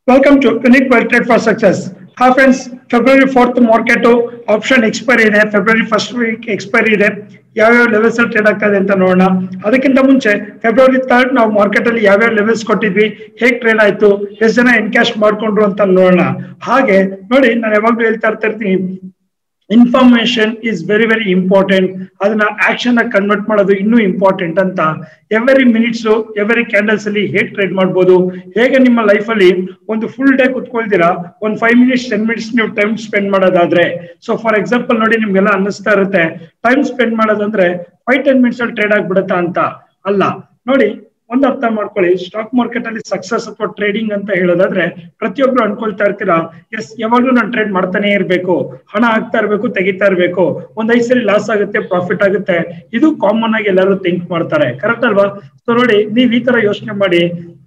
welcome to unique well trade for success ಹಾ friends February fourth market option expiry ಇದೆ February first week expiry ಇದೆ ಯಾವ್ಯಾವ levels ಅಲ್ಲಿ trade ಆಗ್ತಾ ಇದೆ ಅಂತ ನೋಡೋಣ ಅದಕ್ಕಿಂತ ಮುಂಚೆ ಫೆಬ್ರವರಿ ಥರ್ಡ್ ನಾವು ಮಾರ್ಕೆಟ್ ಅಲ್ಲಿ ಯಾವ್ಯಾವ ಲೆವೆಲ್ಸ್ ಕೊಟ್ಟಿದ್ವಿ ಹೇಗ್ ಟ್ರೇಡ್ ಆಯ್ತು ಎಷ್ಟು ಜನ ಎನ್ಕ್ಯಾಶ್ ಮಾಡ್ಕೊಂಡ್ರು ಅಂತ ನೋಡೋಣ ಹಾಗೆ ನೋಡಿ ನಾನು ಯಾವಾಗ್ಲೂ ಹೇಳ್ತಾ ಇರ್ತಾ ಇರ್ತೀನಿ information is very very important ಅದನ್ನ ಆಕ್ಷನ್ ಕನ್ವರ್ಟ್ ಮಾಡೋದು ಇನ್ನೂ ಇಂಪಾರ್ಟೆಂಟ್ ಅಂತ ಎವರಿ ಮಿನಿಟ್ಸ್ ಎವರಿ ಕ್ಯಾಂಡಲ್ಸ್ ಅಲ್ಲಿ ಹೇಗೆ ಟ್ರೇಡ್ ಮಾಡ್ಬೋದು ಹೇಗೆ ನಿಮ್ಮ ಲೈಫ್ ಅಲ್ಲಿ ಒಂದು ಫುಲ್ ಡೇ ಕುತ್ಕೊಳ್ತೀರಾ ಒಂದ್ ಫೈವ್ ಮಿನಿಟ್ಸ್ ಟೆನ್ ಮಿನಿಟ್ಸ್ ನೀವು ಟೈಮ್ ಸ್ಪೆಂಡ್ ಮಾಡೋದಾದ್ರೆ ಸೊ ಫಾರ್ ಎಕ್ಸಾಂಪಲ್ ನೋಡಿ ನಿಮ್ಗೆಲ್ಲ ಅನ್ನಿಸ್ತಾ ಇರುತ್ತೆ ಟೈಮ್ ಸ್ಪೆಂಡ್ ಮಾಡೋದಂದ್ರೆ ಫೈವ್ ಟೆನ್ ಮಿನಿಟ್ಸ್ ಅಲ್ಲಿ ಟ್ರೇಡ್ ಆಗ್ಬಿಡುತ್ತಾ ಅಂತ ಅಲ್ಲ ನೋಡಿ ಒಂದ್ ಅರ್ಥ ಮಾಡ್ಕೊಳ್ಳಿ ಸ್ಟಾಕ್ ಮಾರ್ಕೆಟ್ ಅಲ್ಲಿ ಸಕ್ಸಸ್ ಅಥವಾ ಟ್ರೇಡಿಂಗ್ ಅಂತ ಹೇಳೋದಾದ್ರೆ ಪ್ರತಿಯೊಬ್ರು ಅನ್ಕೊಳ್ತಾ ಇರ್ತೀರಾ ಎಸ್ ಯಾವಾಗ್ಲೂ ನಾನು ಟ್ರೇಡ್ ಮಾಡ್ತಾನೆ ಇರ್ಬೇಕು ಹಣ ಆಗ್ತಾ ಇರ್ಬೇಕು ತೆಗಿತಾ ಇರ್ಬೇಕು ಒಂದ್ ಐದ್ ಸರಿ ಲಾಸ್ ಆಗುತ್ತೆ ಪ್ರಾಫಿಟ್ ಆಗುತ್ತೆ ಇದು ಕಾಮನ್ ಆಗಿ ಎಲ್ಲರೂ ಥಿಂಕ್ ಮಾಡ್ತಾರೆ ಕರೆಕ್ಟ್ ಅಲ್ವಾ ಸೊ ನೋಡಿ ನೀವ್ ಈ ತರ ಯೋಚನೆ ಮಾಡಿ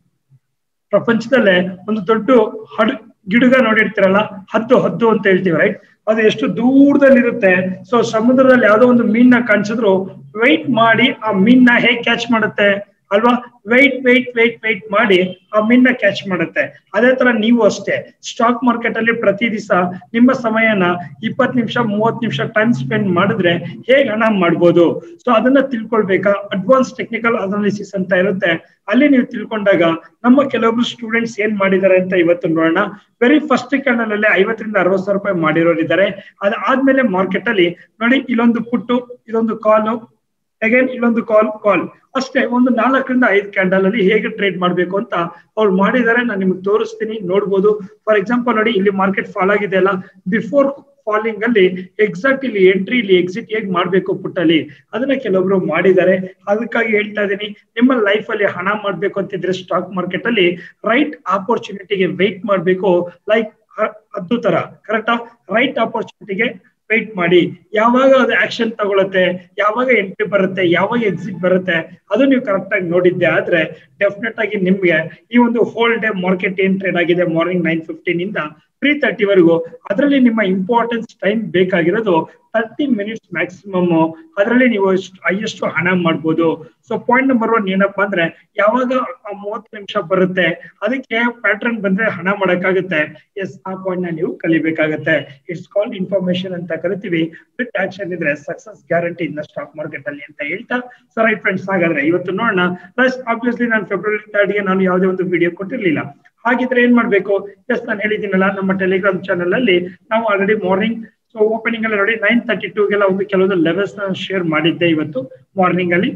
ಪ್ರಪಂಚದಲ್ಲೇ ಒಂದು ದೊಡ್ಡ ಹಡ್ ಗಿಡುಗ ನೋಡಿರ್ತೀರಲ್ಲ ಹದ್ದು ಹದ್ದು ಅಂತ ಹೇಳ್ತೀವಿ ರೈಟ್ ಅದು ಎಷ್ಟು ದೂರದಲ್ಲಿ ಇರುತ್ತೆ ಸೊ ಸಮುದ್ರದಲ್ಲಿ ಯಾವ್ದೋ ಒಂದು ಮೀನ್ನ ಕಾಣಿಸಿದ್ರು ವೆಯ್ಟ್ ಮಾಡಿ ಆ ಮೀನ್ನ ಹೇಗ್ ಕ್ಯಾಚ್ ಮಾಡುತ್ತೆ ಅಲ್ವಾ ವೆಯ್ಟ್ ವೆಯ್ಟ್ ವೆಯ್ಟ್ ವೆಯ್ಟ್ ಮಾಡಿ ಆ ಮೀನ್ನ ಕ್ಯಾಚ್ ಮಾಡುತ್ತೆ ಅದೇ ತರ ನೀವು ಅಷ್ಟೇ ಸ್ಟಾಕ್ ಮಾರ್ಕೆಟ್ ಅಲ್ಲಿ ಪ್ರತಿ ದಿವಸ ನಿಮ್ಮ ಸಮಯನ ಇಪ್ಪತ್ ನಿಮಿಷ ಮೂವತ್ ನಿಮಿಷ ಟೈಮ್ ಸ್ಪೆಂಡ್ ಮಾಡಿದ್ರೆ ಹೇಗ್ ಹಣ ಮಾಡ್ಬೋದು ಸೊ ಅದನ್ನ ತಿಳ್ಕೊಳ್ಬೇಕಾ ಅಡ್ವಾನ್ಸ್ ಟೆಕ್ನಿಕಲ್ ಅನಾಲಿಸಿಸ್ ಅಂತ ಇರುತ್ತೆ ಅಲ್ಲಿ ನೀವು ತಿಳ್ಕೊಂಡಾಗ ನಮ್ಮ ಕೆಲವೊಬ್ರು ಸ್ಟೂಡೆಂಟ್ಸ್ ಏನ್ ಮಾಡಿದ್ದಾರೆ ಅಂತ ಇವತ್ತು ನೋಡೋಣ ವೆರಿ ಫಸ್ಟ್ ಕ್ಯಾಂಡಲ್ ಅಲ್ಲಿ ಐವತ್ತರಿಂದ ಅರವತ್ ಸಾವಿರ ರೂಪಾಯಿ ಮಾಡಿರೋರಿದ್ದಾರೆ ಅದಾದ್ಮೇಲೆ ಮಾರ್ಕೆಟ್ ಅಲ್ಲಿ ನೋಡಿ ಇಲ್ಲೊಂದು ಪುಟ್ಟು ಇದೊಂದು ಕಾಲು ಅಗೇನ್ ಇಲ್ಲೊಂದು ಕಾಲ್ ಕಾಲ್ ಅಷ್ಟೇ ಒಂದು ನಾಲ್ಕರಿಂದ ಐದು ಕ್ಯಾಂಡಲ್ ಅಲ್ಲಿ ಹೇಗೆ ಟ್ರೇಡ್ ಮಾಡ್ಬೇಕು ಅಂತ ಅವ್ರು ಮಾಡಿದ್ದಾರೆ ನಾನು ನಿಮ್ಗೆ ತೋರಿಸ್ತೀನಿ ನೋಡ್ಬೋದು ಫಾರ್ ಎಕ್ಸಾಂಪಲ್ ನೋಡಿ ಇಲ್ಲಿ ಮಾರ್ಕೆಟ್ ಫಾಲ್ ಆಗಿದೆ ಅಲ್ಲ ಬಿಫೋರ್ ಫಾಲಿಂಗ್ ಅಲ್ಲಿ ಎಕ್ಸಾಕ್ಟ್ ಇಲ್ಲಿ ಎಂಟ್ರಿ ಇಲ್ಲಿ ಎಕ್ಸಿಟ್ ಹೇಗ್ ಮಾಡ್ಬೇಕು ಪುಟ್ಟಲ್ಲಿ ಅದನ್ನ ಕೆಲವೊಬ್ರು ಮಾಡಿದ್ದಾರೆ ಅದಕ್ಕಾಗಿ ಹೇಳ್ತಾ ಇದ್ದೀನಿ ನಿಮ್ಮ ಲೈಫ್ ಅಲ್ಲಿ ಹಣ ಮಾಡ್ಬೇಕು ಅಂತಿದ್ರೆ ಸ್ಟಾಕ್ ಮಾರ್ಕೆಟ್ ಅಲ್ಲಿ ರೈಟ್ ಆಪರ್ಚುನಿಟಿಗೆ ವೆಯ್ಟ್ ಮಾಡ್ಬೇಕು ಲೈಕ್ ಅದ್ದು ತರ ಕರೆಕ್ಟಾ ರೈಟ್ ಆಪರ್ಚುನಿಟಿಗೆ ವೆಯ್ಟ್ ಮಾಡಿ ಯಾವಾಗ ಅದು ಆಕ್ಷನ್ ತಗೊಳುತ್ತೆ ಯಾವಾಗ ಎಂಟ್ರಿ ಬರುತ್ತೆ ಯಾವಾಗ ಎಕ್ಸಿಟ್ ಬರುತ್ತೆ ಅದು ನೀವು ಕರೆಕ್ಟ್ ಆಗಿ ನೋಡಿದ್ದೆ ಆದ್ರೆ ಡೆಫಿನೆಟ್ ಆಗಿ ನಿಮ್ಗೆ ಈ ಒಂದು ಹೋಲ್ ಡೇ ಮಾರ್ಕೆಟ್ ಏನ್ ಟ್ರೇಡ್ ಆಗಿದೆ ಮಾರ್ನಿಂಗ್ ನೈನ್ ಫಿಫ್ಟೀನ್ ಇಂದ ತ್ರೀ ತರ್ಟಿ ವರೆಗೂ ಅದರಲ್ಲಿ ನಿಮ್ಮ ಇಂಪಾರ್ಟೆನ್ಸ್ ಟೈಮ್ ಬೇಕಾಗಿರೋದು ತರ್ಟಿ ಮಿನಿಟ್ಸ್ ಮ್ಯಾಕ್ಸಿಮಮ್ ಅದರಲ್ಲಿ ನೀವು ಹೈಯೆಸ್ಟ್ ಹಣ ಮಾಡ್ಬೋದು ಸೊ ಪಾಯಿಂಟ್ ನಂಬರ್ ಒನ್ ಏನಪ್ಪಾ ಅಂದ್ರೆ ಯಾವಾಗ ಆ ಮೂವತ್ತು ನಿಮಿಷ ಬರುತ್ತೆ ಅದಕ್ಕೆ ಪ್ಯಾಟರ್ನ್ ಬಂದ್ರೆ ಹಣ ಮಾಡಕ್ಕಾಗುತ್ತೆ ಎಸ್ ಆ ಪಾಯಿಂಟ್ ನ ನೀವು ಕಲಿಬೇಕಾಗತ್ತೆ ಇಟ್ಸ್ ಕಾಲ್ಡ್ ಇನ್ಫಾರ್ಮೇಶನ್ ಅಂತ ಕರಿತೀವಿ ವಿತ್ ಆಕ್ಷನ್ ಇದ್ರೆ success guarantee in stock market ಅಲ್ಲಿ ಅಂತ ಹೇಳ್ತಾ ಸೊ ರೈಟ್ ಫ್ರೆಂಡ್ಸ್ ಹಾಗಾದ್ರೆ ಇವತ್ತು ನೋಡೋಣ ಪ್ಲಸ್ ಆಬ್ವಿಯಸ್ಲಿ ನಾನು ಫೆಬ್ರವರಿ ತರ್ಡ್ಗೆ ನಾನು ಯಾವುದೇ ಒಂದು ವಿಡಿಯೋ ಕೊಟ್ಟಿರ್ಲಿಲ್ಲ ಹಾಗಿದ್ರೆ ಏನ್ ಮಾಡ್ಬೇಕು ಎಸ್ ನಾನು ಹೇಳಿದ್ದೀನಲ್ಲ ನಮ್ಮ ಟೆಲಿಗ್ರಾಮ್ ಚಾನಲ್ ಅಲ್ಲಿ ನಾವು ಆಲ್ರೆಡಿ ಮಾರ್ನಿಂಗ್ ಸೊ ಓಪನಿಂಗ್ ಅಲ್ಲಿ ನೋಡಿ ನೈನ್ ತರ್ಟಿ ಟೂಗೆಲ್ಲ ಒಂದು ಕೆಲವೊಂದು ಲೆವೆಲ್ಸ್ ನಾನು ಶೇರ್ ಮಾಡಿದ್ದೆ ಇವತ್ತು ಮಾರ್ನಿಂಗ್ ಅಲ್ಲಿ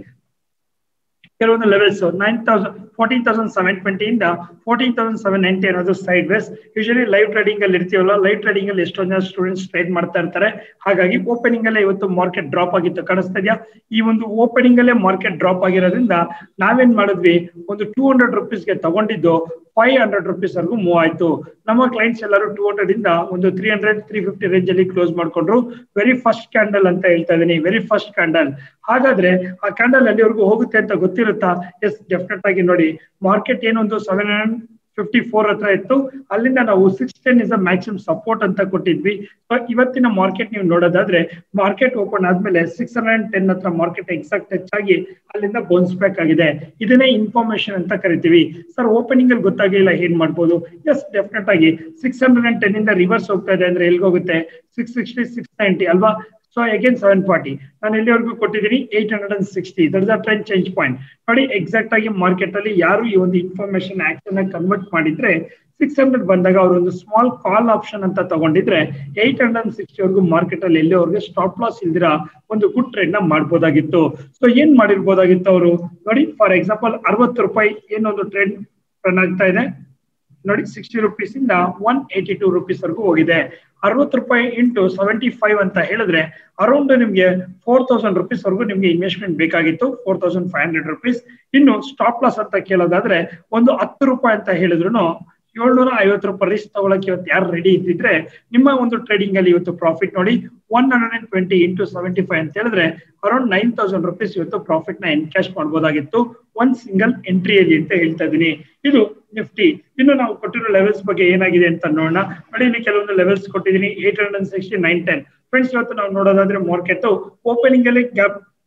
ಕೆಲವೊಂದು levels nine thousand fourteen thousand seven twenty ಇಂದ ಫೋರ್ಟೀನ್ ತೌಸಂಡ್ ಸೆವೆನ್ ನೈಂಟಿ ಅನ್ನೋದು sideways usually live trading ಅಲ್ಲಿ ಇರ್ತೀವಲ್ಲ ಲೈವ್ ಟ್ರೇಡಿಂಗ್ ಅಲ್ಲಿ ಎಷ್ಟೊಂದು ಜನ ಸ್ಟೂಡೆಂಟ್ಸ್ ಟ್ರೇಡ್ ಮಾಡ್ತಾ ಇರ್ತಾರೆ ಹಾಗಾಗಿ ಓಪನಿಂಗ್ ಅಲ್ಲೇ ಇವತ್ತು ಮಾರ್ಕೆಟ್ ಡ್ರಾಪ್ ಆಗಿತ್ತು ಕಾಣಿಸ್ತಾ ಇದೆಯಾ ಈ ಒಂದು ಓಪನಿಂಗ್ ಅಲ್ಲೇ ಮಾರ್ಕೆಟ್ ಡ್ರಾಪ್ ಆಗಿರೋದ್ರಿಂದ ನಾವೇನ್ ಮಾಡಿದ್ವಿ ಒಂದು ಟೂ ಹಂಡ್ರೆಡ್ ರುಪೀಸ್ಗೆ ತಗೊಂಡಿದ್ದು ಫೈವ್ ಹಂಡ್ರೆಡ್ ರುಪೀಸ್ ವರೆಗೂ ಮೂವ್ ಆಯ್ತು ನಮ್ಮ ಕ್ಲೈಂಟ್ಸ್ ಎಲ್ಲರೂ ಟೂ ಹಂಡ್ರೆಡ್ ಇಂದ ಒಂದು three hundred three fifty range ಅಲ್ಲಿ ಕ್ಲೋಸ್ ಮಾಡ್ಕೊಂಡ್ರು ವೆರಿ ಫಸ್ಟ್ ಕ್ಯಾಂಡಲ್ ಅಂತ ಹೇಳ್ತಾ ಇದೀನಿ ವೆರಿ ಫಸ್ಟ್ ಕ್ಯಾಂಡಲ್ ಹಾಗಾದ್ರೆ ಆ ಕ್ಯಾಂಡಲ್ ಅಲ್ಲಿವರೆಗೂ ಹೋಗುತ್ತೆ ಅಂತ ಗೊತ್ತಿರುತ್ತಾ ಎಸ್ ಡೆಫಿನೆಟ್ ಆಗಿ ನೋಡಿ ಮಾರ್ಕೆಟ್ ಏನೊಂದು ಸೆವೆನ್ ಹಂಡ್ರೆಡ್ ಫಿಫ್ಟಿ ಫೋರ್ ಹತ್ರ ಇತ್ತು ಅಲ್ಲಿಂದ ನಾವು six ten is a maximum support ಅಂತ ಕೊಟ್ಟಿದ್ವಿ ಸೊ ಇವತ್ತಿನ ಮಾರ್ಕೆಟ್ ನೀವು ನೋಡೋದಾದ್ರೆ ಮಾರ್ಕೆಟ್ ಓಪನ್ ಆದ್ಮೇಲೆ ಸಿಕ್ಸ್ ಹಂಡ್ರೆಡ್ ಟೆನ್ ಹತ್ರ ಮಾರ್ಕೆಟ್ ಎಕ್ಸಾಕ್ಟ್ ಟಚ್ ಆಗಿ ಅಲ್ಲಿಂದ ಬೌನ್ಸ್ ಬ್ಯಾಕ್ ಆಗಿದೆ ಇದನ್ನೇ ಇನ್ಫಾರ್ಮೇಶನ್ ಅಂತ ಕರಿತೀವಿ ಸರ್ ಓಪನಿಂಗ್ ಅಲ್ಲಿ ಗೊತ್ತಾಗಿಲ್ಲ ಏನ್ ಮಾಡ್ಬೋದು ಎಸ್ ಡೆಫಿನೆಟ್ ಆಗಿ ಸಿಕ್ಸ್ ಹಂಡ್ರೆಡ್ ಅಂಡ್ ಟೆನ್ ಇಂದ ರಿವರ್ಸ್ ಹೋಗ್ತಾ ಇದೆ ಅಂದ್ರೆ ಎಲ್ಗೋಗುತ್ತೆ ಸಿಕ್ಸ್ ಸಿಕ್ಸ್ಟಿ ಸಿಕ್ಸ್ ನೈಂಟಿ ಅಲ್ವಾ ಸೊ ಅಗೇನ್ ಸೆವೆನ್ ಫಾರ್ಟಿ ನಾನು ಎಲ್ಲಿವರೆಗೂ ಕೊಟ್ಟಿದ್ದೀನಿ eight hundred and sixty that a trend change point ನೋಡಿ ಎಕ್ಸಾಕ್ಟ್ ಆಗಿ ಮಾರ್ಕೆಟ್ ಅಲ್ಲಿ ಯಾರು ಈ ಒಂದು ಇನ್ಫಾರ್ಮೇಶನ್ ಆಕ್ಷನ್ ಕನ್ವರ್ಟ್ ಮಾಡಿದ್ರೆ ಸಿಕ್ಸ್ ಹಂಡ್ರೆಡ್ ಬಂದಾಗ ಅವರು ಒಂದು ಸ್ಮಾಲ್ ಕಾಲ್ ಆಪ್ಷನ್ ಅಂತ ತಗೊಂಡಿದ್ರೆ ಏಟ್ ಹಂಡ್ರೆಡ್ ಅಂಡ್ ಸಿಕ್ಸ್ಟಿ ವರೆಗೂ ಮಾರ್ಕೆಟ್ ಅಲ್ಲಿ ಎಲ್ಲಿವರೆಗೆ ಸ್ಟಾಪ್ ಲಾಸ್ ಇಲ್ದಿರ ಒಂದು ಗುಡ್ ಟ್ರೇಡ್ ನ ಮಾಡ್ಬೋದಾಗಿತ್ತು ಸೊ ಏನ್ ಮಾಡಿರ್ಬೋದಾಗಿತ್ತು ಅವರು ನೋಡಿ ಫಾರ್ ಎಕ್ಸಾಂಪಲ್ ಅರವತ್ತು ರೂಪಾಯಿ ಏನೊಂದು ಟ್ರೇಡ್ ರನ್ ಆಗ್ತಾ ಇದೆ ನೋಡಿ ಸಿಕ್ಸ್ಟಿ ರುಪೀಸ್ ಇಂದ ಒನ್ ಏಟಿ ಟೂ ರುಪೀಸ್ ವರೆಗೂ ಹೋಗಿದೆ ಅರವತ್ತು ರೂಪಾಯಿ ಇಂಟು ಸೆವೆಂಟಿ ಫೈವ್ ಅಂತ ಹೇಳಿದ್ರೆ ಅರೌಂಡ್ ನಿಮ್ಗೆ ಫೋರ್ ತೌಸಂಡ್ ರುಪೀಸ್ ವರೆಗೂ ನಿಮ್ಗೆ ಇನ್ವೆಸ್ಟ್ಮೆಂಟ್ ಬೇಕಾಗಿತ್ತು four thousand five hundred rupees ಇನ್ನು ಸ್ಟಾಪ್ ಲಾಸ್ ಅಂತ ಕೇಳೋದಾದ್ರೆ ಒಂದು ಹತ್ತು ರೂಪಾಯಿ ಅಂತ ಹೇಳಿದ್ರು ಏಳ್ನೂರ ಐವತ್ತು ರೂಪಾಯಿ ರಿಸ್ಕ್ ತಗೊಳಕ್ಕೆ ಇವತ್ತು ಯಾರು ರೆಡಿ ಇದ್ದಿದ್ರೆ ನಿಮ್ಮ ಒಂದು ಟ್ರೇಡಿಂಗ್ ಅಲ್ಲಿ ಇವತ್ತು ಪ್ರಾಫಿಟ್ ನೋಡಿ one hundred and twenty into seventy five ಅಂತ ಹೇಳಿದ್ರೆ ಅರೌಂಡ್ ನೈನ್ ತೌಸಂಡ್ ರುಪೀಸ್ ಇವತ್ತು ಪ್ರಾಫಿಟ್ ನ ಎನ್ಕ್ಯಾಶ್ ಮಾಡ್ಬೋದಾಗಿತ್ತು ಒಂದ್ ಸಿಂಗಲ್ ಎಂಟ್ರಿಯಲ್ಲಿ ಅಂತ ಹೇಳ್ತಾ ಇದೀನಿ ಇದು ನಿಫ್ಟಿ ಇನ್ನು ನಾವು ಕೊಟ್ಟಿರೋ ಲೆವೆಲ್ಸ್ ಬಗ್ಗೆ ಏನಾಗಿದೆ ಅಂತ ನೋಡೋಣ ನೋಡಿ ಇಲ್ಲಿ ಕೆಲವೊಂದು ಲೆವೆಲ್ಸ್ ಕೊಟ್ಟಿದ್ದೀನಿ eight hundred and sixty nine ten friends ಇವತ್ತು ನಾವು ನೋಡೋದಾದ್ರೆ ಮಾರ್ಕೆಟ್ ಓಪನಿಂಗ್ ಅಲ್ಲಿ ಗ್ಯಾಪ್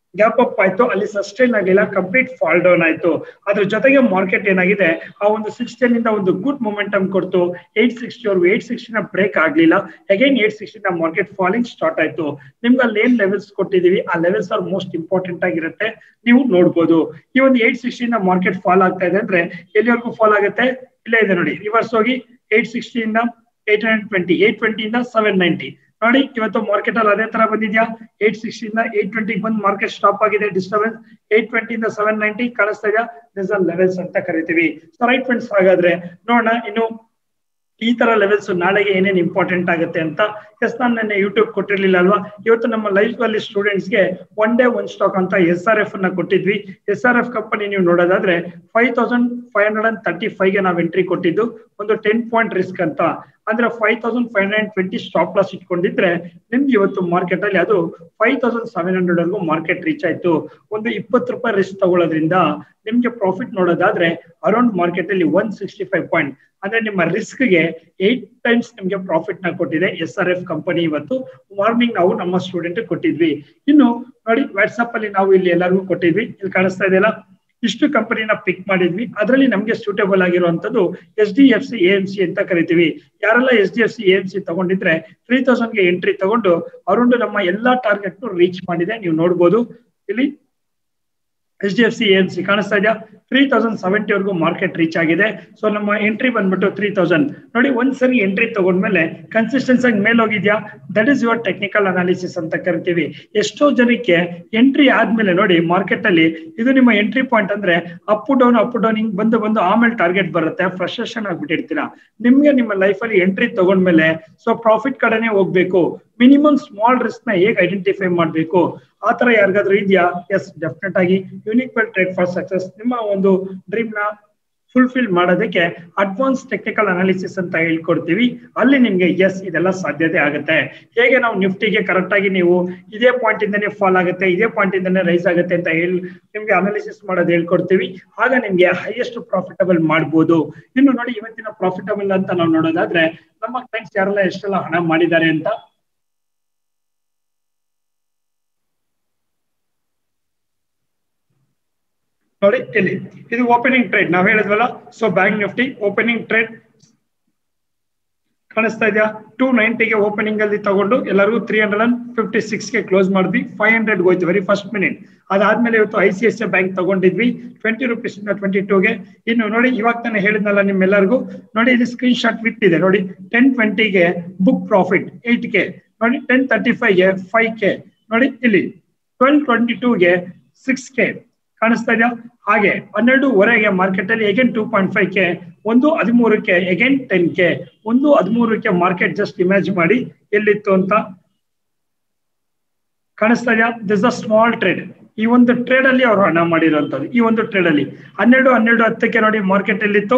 ಗ್ಯಾಪ್ ಅಪ್ ಆಯ್ತು ಅಲ್ಲಿ ಸಸ್ಟೈನ್ ಆಗಿಲ್ಲ ಕಂಪ್ಲೀಟ್ ಫಾಲ್ ಡೌನ್ ಆಯ್ತು ಅದ್ರ ಜೊತೆಗೆ ಮಾರ್ಕೆಟ್ ಏನಾಗಿದೆ ಆ ಒಂದು ಸಿಕ್ಸ್ಟೀನ್ ಇಂದ ಒಂದು ಗುಡ್ ಮೊಮೆಂಟಮ್ ಕೊಡ್ತು ಏಟ್ ಸಿಕ್ಸ್ಟಿ ಅವ್ರು ಏಟ್ ಸಿಕ್ಸ್ಟಿನ ಬ್ರೇಕ್ ಆಗ್ಲಿಲ್ಲ ಅಗೈನ್ ಏಟ್ ಸಿಕ್ಸ್ಟಿನ ಮಾರ್ಕೆಟ್ ಫಾಲಿಂಗ್ ಸ್ಟಾರ್ಟ್ ಆಯ್ತು ನಿಮ್ಗೆ ಅಲ್ಲಿ ಏನ್ ಲೆವೆಲ್ಸ್ ಕೊಟ್ಟಿದೀವಿ ಆ ಲೆವೆಲ್ಸ್ ಆರ್ ಮೋಸ್ಟ್ ಇಂಪಾರ್ಟೆಂಟ್ ಆಗಿರುತ್ತೆ ನೀವು ನೋಡ್ಬೋದು ಈ ಒಂದು ಏಟ್ ಸಿಕ್ಸ್ಟಿನ ಮಾರ್ಕೆಟ್ ಫಾಲ್ ಆಗ್ತಾ ಇದೆ ಅಂದ್ರೆ ಎಲ್ಲಿವರೆಗೂ ಫಾಲ್ ಆಗುತ್ತೆ ಇಲ್ಲೇ ಇದೆ ನೋಡಿ ರಿವರ್ಸ್ ಹೋಗಿ ಏಟ್ ಸಿಕ್ಸ್ಟಿಯಿಂದ ಏಟ್ ಹಂಡ್ರೆಡ್ ಟ್ವೆಂಟಿ ಏಟ್ ಟ್ವೆಂಟಿಯಿಂದ ಸೆವೆನ್ ನೈಂಟಿ ನೋಡಿ ಇವತ್ತು ಮಾರ್ಕೆಟ್ ಅಲ್ಲಿ ಅದೇ ತರ ಬಂದಿದ್ಯಾ ಏಟ್ ಸಿಕ್ಸ್ಟಿಯಿಂದ ಏಟ್ ಟ್ವೆಂಟಿಗೆ ಬಂದು ಮಾರ್ಕೆಟ್ ಸ್ಟಾಪ್ ಆಗಿದೆ ಡಿಸ್ಟರ್ಬೆನ್ಸ್ ಏಟ್ ಟ್ವೆಂಟಿಯಿಂದ ಸೆವೆನ್ ನೈಂಟಿ ಕಾಣಿಸ್ತಾ ಇದೆಯಾ ದಿಸ್ ಆರ್ ಲೆವೆಲ್ಸ್ ಅಂತ ಕರಿತೀವಿ ಸೊ ರೈಟ್ ಫ್ರೆಂಡ್ಸ್ ಹಾಗಾದ್ರೆ ನೋಡೋಣ ಇನ್ನು ಈ ತರ ಲೆವೆಲ್ಸ್ ನಾಳೆಗೆ ಏನೇನ್ ಇಂಪಾರ್ಟೆಂಟ್ ಆಗುತ್ತೆ ಅಂತ ಎಸ್ ನಾನು ನನ್ನ ಯೂಟ್ಯೂಬ್ ಕೊಟ್ಟಿರ್ಲಿಲ್ಲ ಅಲ್ವಾ ಇವತ್ತು ನಮ್ಮ ಲೈಫ್ ಅಲ್ಲಿ ಸ್ಟೂಡೆಂಟ್ಸ್ಗೆ ಒನ್ ಡೇ ಒನ್ ಸ್ಟಾಕ್ ಅಂತ ಎಸ್ ಆರ್ ಎಫ್ ಅನ್ನ ಕೊಟ್ಟಿದ್ವಿ ಎಸ್ ಆರ್ ಎಫ್ ಕಂಪನಿ ನೀವು ನೋಡೋದಾದ್ರೆ five thousand five hundred and thirty five ಗೆ ನಾವು ಎಂಟ್ರಿ ಕೊಟ್ಟಿದ್ದು ಒಂದು ಟೆನ್ ಪಾಯಿಂಟ್ ರಿಸ್ಕ್ ಅಂತ ಅಂದ್ರೆ five thousand five hundred twenty stop loss ಇಟ್ಕೊಂಡಿದ್ರೆ ನಿಮ್ಗೆ ಇವತ್ತು ಮಾರ್ಕೆಟ್ ಅಲ್ಲಿ ಅದು ಫೈವ್ ತೌಸಂಡ್ ಸೆವೆನ್ ಹಂಡ್ರೆಡ್ ವರೆಗೂ ಮಾರ್ಕೆಟ್ ರೀಚ್ ಆಯ್ತು ಒಂದು ಇಪ್ಪತ್ತು ರೂಪಾಯಿ ರಿಸ್ಕ್ ತಗೊಳ್ಳೋದ್ರಿಂದ ನಿಮ್ಗೆ ಪ್ರಾಫಿಟ್ ನೋಡೋದಾದ್ರೆ ಅರೌಂಡ್ ಮಾರ್ಕೆಟ್ ಅಲ್ಲಿ ಒನ್ ಸಿಕ್ಸ್ಟಿ ಫೈವ್ ಪಾಯಿಂಟ್ ಅಂದ್ರೆ ನಿಮ್ಮ ರಿಸ್ಕ್ ಗೆ ಏಟ್ ಟೈಮ್ಸ್ ನಿಮ್ಗೆ ಪ್ರಾಫಿಟ್ ನ ಕೊಟ್ಟಿದೆ ಎಸ್ ಆರ್ ಎಫ್ ಕಂಪನಿ ಇವತ್ತು ಮಾರ್ನಿಂಗ್ ನಾವು ನಮ್ಮ ಸ್ಟೂಡೆಂಟ್ ಕೊಟ್ಟಿದ್ವಿ ಇನ್ನು ನೋಡಿ ವಾಟ್ಸ್ಆಪ್ ಅಲ್ಲಿ ನಾವು ಇಲ್ಲಿ ಎಲ್ಲರಿಗೂ ಕೊಟ್ಟಿದ್ವಿ ಇಲ್ಲಿ ಕಾಣಿಸ್ತಾ ಇದೆಯಲ್ಲ ಇಷ್ಟು ಕಂಪನಿನ ಪಿಕ್ ಮಾಡಿದ್ವಿ ಅದರಲ್ಲಿ ನಮಗೆ ಸೂಟೇಬಲ್ ಆಗಿರುವಂತದ್ದು S D F C A M C ಅಂತ ಕರಿತೀವಿ ಯಾರೆಲ್ಲ S D F C A M C ತಗೊಂಡಿದ್ರೆ ತ್ರೀ ಗೆ ಎಂಟ್ರಿ ತಗೊಂಡು ಅರೌಂಡ್ ನಮ್ಮ ಎಲ್ಲಾ ಟಾರ್ಗೆಟ್ ರೀಚ್ ಮಾಡಿದೆ ನೀವು ನೋಡ್ಬೋದು ಇಲ್ಲಿ H D F C M C ಕಾಣಿಸ್ತಾ ಇದೆಯಾ ತ್ರೀ ತೌಸಂಡ್ ಸೆವೆಂಟಿ ವರೆಗೂ ಮಾರ್ಕೆಟ್ ರೀಚ್ ಆಗಿದೆ ಸೊ ನಮ್ಮ ಎಂಟ್ರಿ ಬಂದ್ಬಿಟ್ಟು ತ್ರೀ ತೌಸಂಡ್ ನೋಡಿ ಒಂದ್ಸರಿ ಎಂಟ್ರಿ ತಗೊಂಡ್ಮೇಲೆ ಕನ್ಸಿಸ್ಟೆನ್ಸ್ ಆಗಿ ಮೇಲೆ ಹೋಗಿದ್ಯಾ that is your technical analysis ಅಂತ ಕರಿತೀವಿ ಎಷ್ಟೋ ಜನಕ್ಕೆ ಎಂಟ್ರಿ ಆದ್ಮೇಲೆ ನೋಡಿ ಮಾರ್ಕೆಟ್ ಅಲ್ಲಿ ಇದು ನಿಮ್ಮ ಎಂಟ್ರಿ ಪಾಯಿಂಟ್ ಅಂದ್ರೆ ಅಪ್ ಡೌನ್ ಅಪ್ ಡೌನ್ ಹಿಂಗ್ ಬಂದು ಬಂದು ಆಮೇಲೆ ಟಾರ್ಗೆಟ್ ಬರುತ್ತೆ ಫ್ರಸ್ಟ್ರೇಷನ್ ಆಗ್ಬಿಟ್ಟಿರ್ತೀರಾ ನಿಮ್ಗೆ ನಿಮ್ಮ ಲೈಫ್ ಅಲ್ಲಿ ಎಂಟ್ರಿ ತಗೊಂಡ್ಮೇಲೆ ಸೊ ಪ್ರಾಫಿಟ್ ಕಡೆನೆ ಹೋಗ್ಬೇಕು ಮಿನಿಮಮ್ ಸ್ಮಾಲ್ ರಿಸ್ಕ್ ನ ಹೇಗೆ ಐಡೆಂಟಿಫೈ ಮಾಡಬೇಕು ಆ ತರ ಯಾರಿಗಾದ್ರೂ ಇದೆಯಾ ಎಸ್ ಡೆಫಿನೆಟ್ ಆಗಿ unique well trade for success ನಿಮ್ಮ ಒಂದು ಡ್ರೀಮ್ ನ ಫುಲ್ಫಿಲ್ ಮಾಡೋದಕ್ಕೆ ಅಡ್ವಾನ್ಸ್ ಟೆಕ್ನಿಕಲ್ ಅನಾಲಿಸಿಸ್ ಅಂತ ಹೇಳ್ಕೊಡ್ತೀವಿ ಅಲ್ಲಿ ನಿಮ್ಗೆ ಎಸ್ ಇದೆಲ್ಲ ಸಾಧ್ಯತೆ ಆಗುತ್ತೆ ಹೇಗೆ ನಾವು ನಿಫ್ಟಿಗೆ ಕರೆಕ್ಟ್ ಆಗಿ ನೀವು ಇದೇ ಪಾಯಿಂಟ್ ಇಂದನೇ ಫಾಲ್ ಆಗುತ್ತೆ ಇದೇ ಪಾಯಿಂಟ್ ಇಂದನೇ ರೈಸ್ ಆಗುತ್ತೆ ಅಂತ ಹೇಳಿ ನಿಮ್ಗೆ ಅನಾಲಿಸಿಸ್ ಮಾಡೋದು ಹೇಳ್ಕೊಡ್ತೀವಿ ಆಗ ನಿಮ್ಗೆ ಹೈಯೆಸ್ಟ್ ಪ್ರಾಫಿಟಬಲ್ ಮಾಡ್ಬೋದು ಇನ್ನು ನೋಡಿ ಇವತ್ತಿನ ಪ್ರಾಫಿಟಬಲ್ ಅಂತ ನಾವು ನೋಡೋದಾದ್ರೆ ನಮ್ಮ ಕ್ಲೈಂಟ್ಸ್ ಯಾರೆಲ್ಲ ಎಷ್ಟೆಲ್ಲ ಹಣ ಮಾಡಿದ್ದಾರೆ ಅಂತ ನೋಡಿ ಇಲ್ಲಿ ಇದು ಓಪನಿಂಗ್ ಟ್ರೇಡ್ ನಾವ್ ಹೇಳಿದ್ವಲ್ಲ so bank Nifty opening trade ಕಾಣಿಸ್ತಾ ಇದೆಯಾ ಟೂ ನೈಂಟಿಗೆ ಓಪನಿಂಗ್ ಅಲ್ಲಿ ತಗೊಂಡು ಎಲ್ಲರಿಗೂ three hundred and fifty six ಗೆ ಕ್ಲೋಸ್ ಮಾಡಿದ್ವಿ ಫೈವ್ ಹಂಡ್ರೆಡ್ ಹೋಯ್ತು ವೆರಿ ಫಸ್ಟ್ ಮಿನಿಟ್ ಅದಾದ್ಮೇಲೆ ಇವತ್ತು I C I C bank ತಗೊಂಡಿದ್ವಿ ಟ್ವೆಂಟಿ ರುಪೀಸ್ ಇಂದ ಟ್ವೆಂಟಿ ಟೂಗೆ ಇನ್ನು ನೋಡಿ ಇವಾಗ ತಾನೇ ಹೇಳಿದ್ನಲ್ಲ ನಿಮ್ಮೆಲ್ಲರಿಗೂ ನೋಡಿ ಇಲ್ಲಿ ಸ್ಕ್ರೀನ್ ಶಾಟ್ ವಿತ್ ಇದೆ ನೋಡಿ ಟೆನ್ ಟ್ವೆಂಟಿಗೆ ಬುಕ್ ಪ್ರಾಫಿಟ್ ಏಟ್ ಕೆ ನೋಡಿ ಟೆನ್ ತರ್ಟಿ ಫೈವ್ಗೆ ಫೈವ್ ಕೆ ನೋಡಿ ಇಲ್ಲಿ ಟ್ವೆಲ್ ಟ್ವೆಂಟಿ ಟೂಗೆ ಸಿಕ್ಸ್ ಕೆ ಕಾಣಿಸ್ತಾ ಇದೆಯಾ ಹಾಗೆ ಹನ್ನೆರಡುವರೆಗೆ ಮಾರ್ಕೆಟ್ ಅಲ್ಲಿ again two point five K ಒಂದು ಹದಿಮೂರಕ್ಕೆ ಎಗೇನ್ ಟೆನ್ ಕೆ ಒಂದು ಹದಿಮೂರಕ್ಕೆ ಮಾರ್ಕೆಟ್ ಜಸ್ಟ್ ಇಮ್ಯಾಜ್ ಮಾಡಿ ಎಲ್ಲಿತ್ತು ಅಂತ ಕಾಣಿಸ್ತಾ ಇದೆಯಾ ದಿಸ್ ಅ ಸ್ಮಾಲ್ ಟ್ರೇಡ್ ಈ ಒಂದು ಟ್ರೇಡ್ ಅಲ್ಲಿ ಅವರು ಹಣ ಮಾಡಿರುವಂತದ್ದು ಈ ಒಂದು ಟ್ರೇಡ್ ಅಲ್ಲಿ ಹನ್ನೆರಡು ಹನ್ನೆರಡು ಹತ್ತಕ್ಕೆ ನೋಡಿ ಮಾರ್ಕೆಟ್ ಎಲ್ಲಿತ್ತು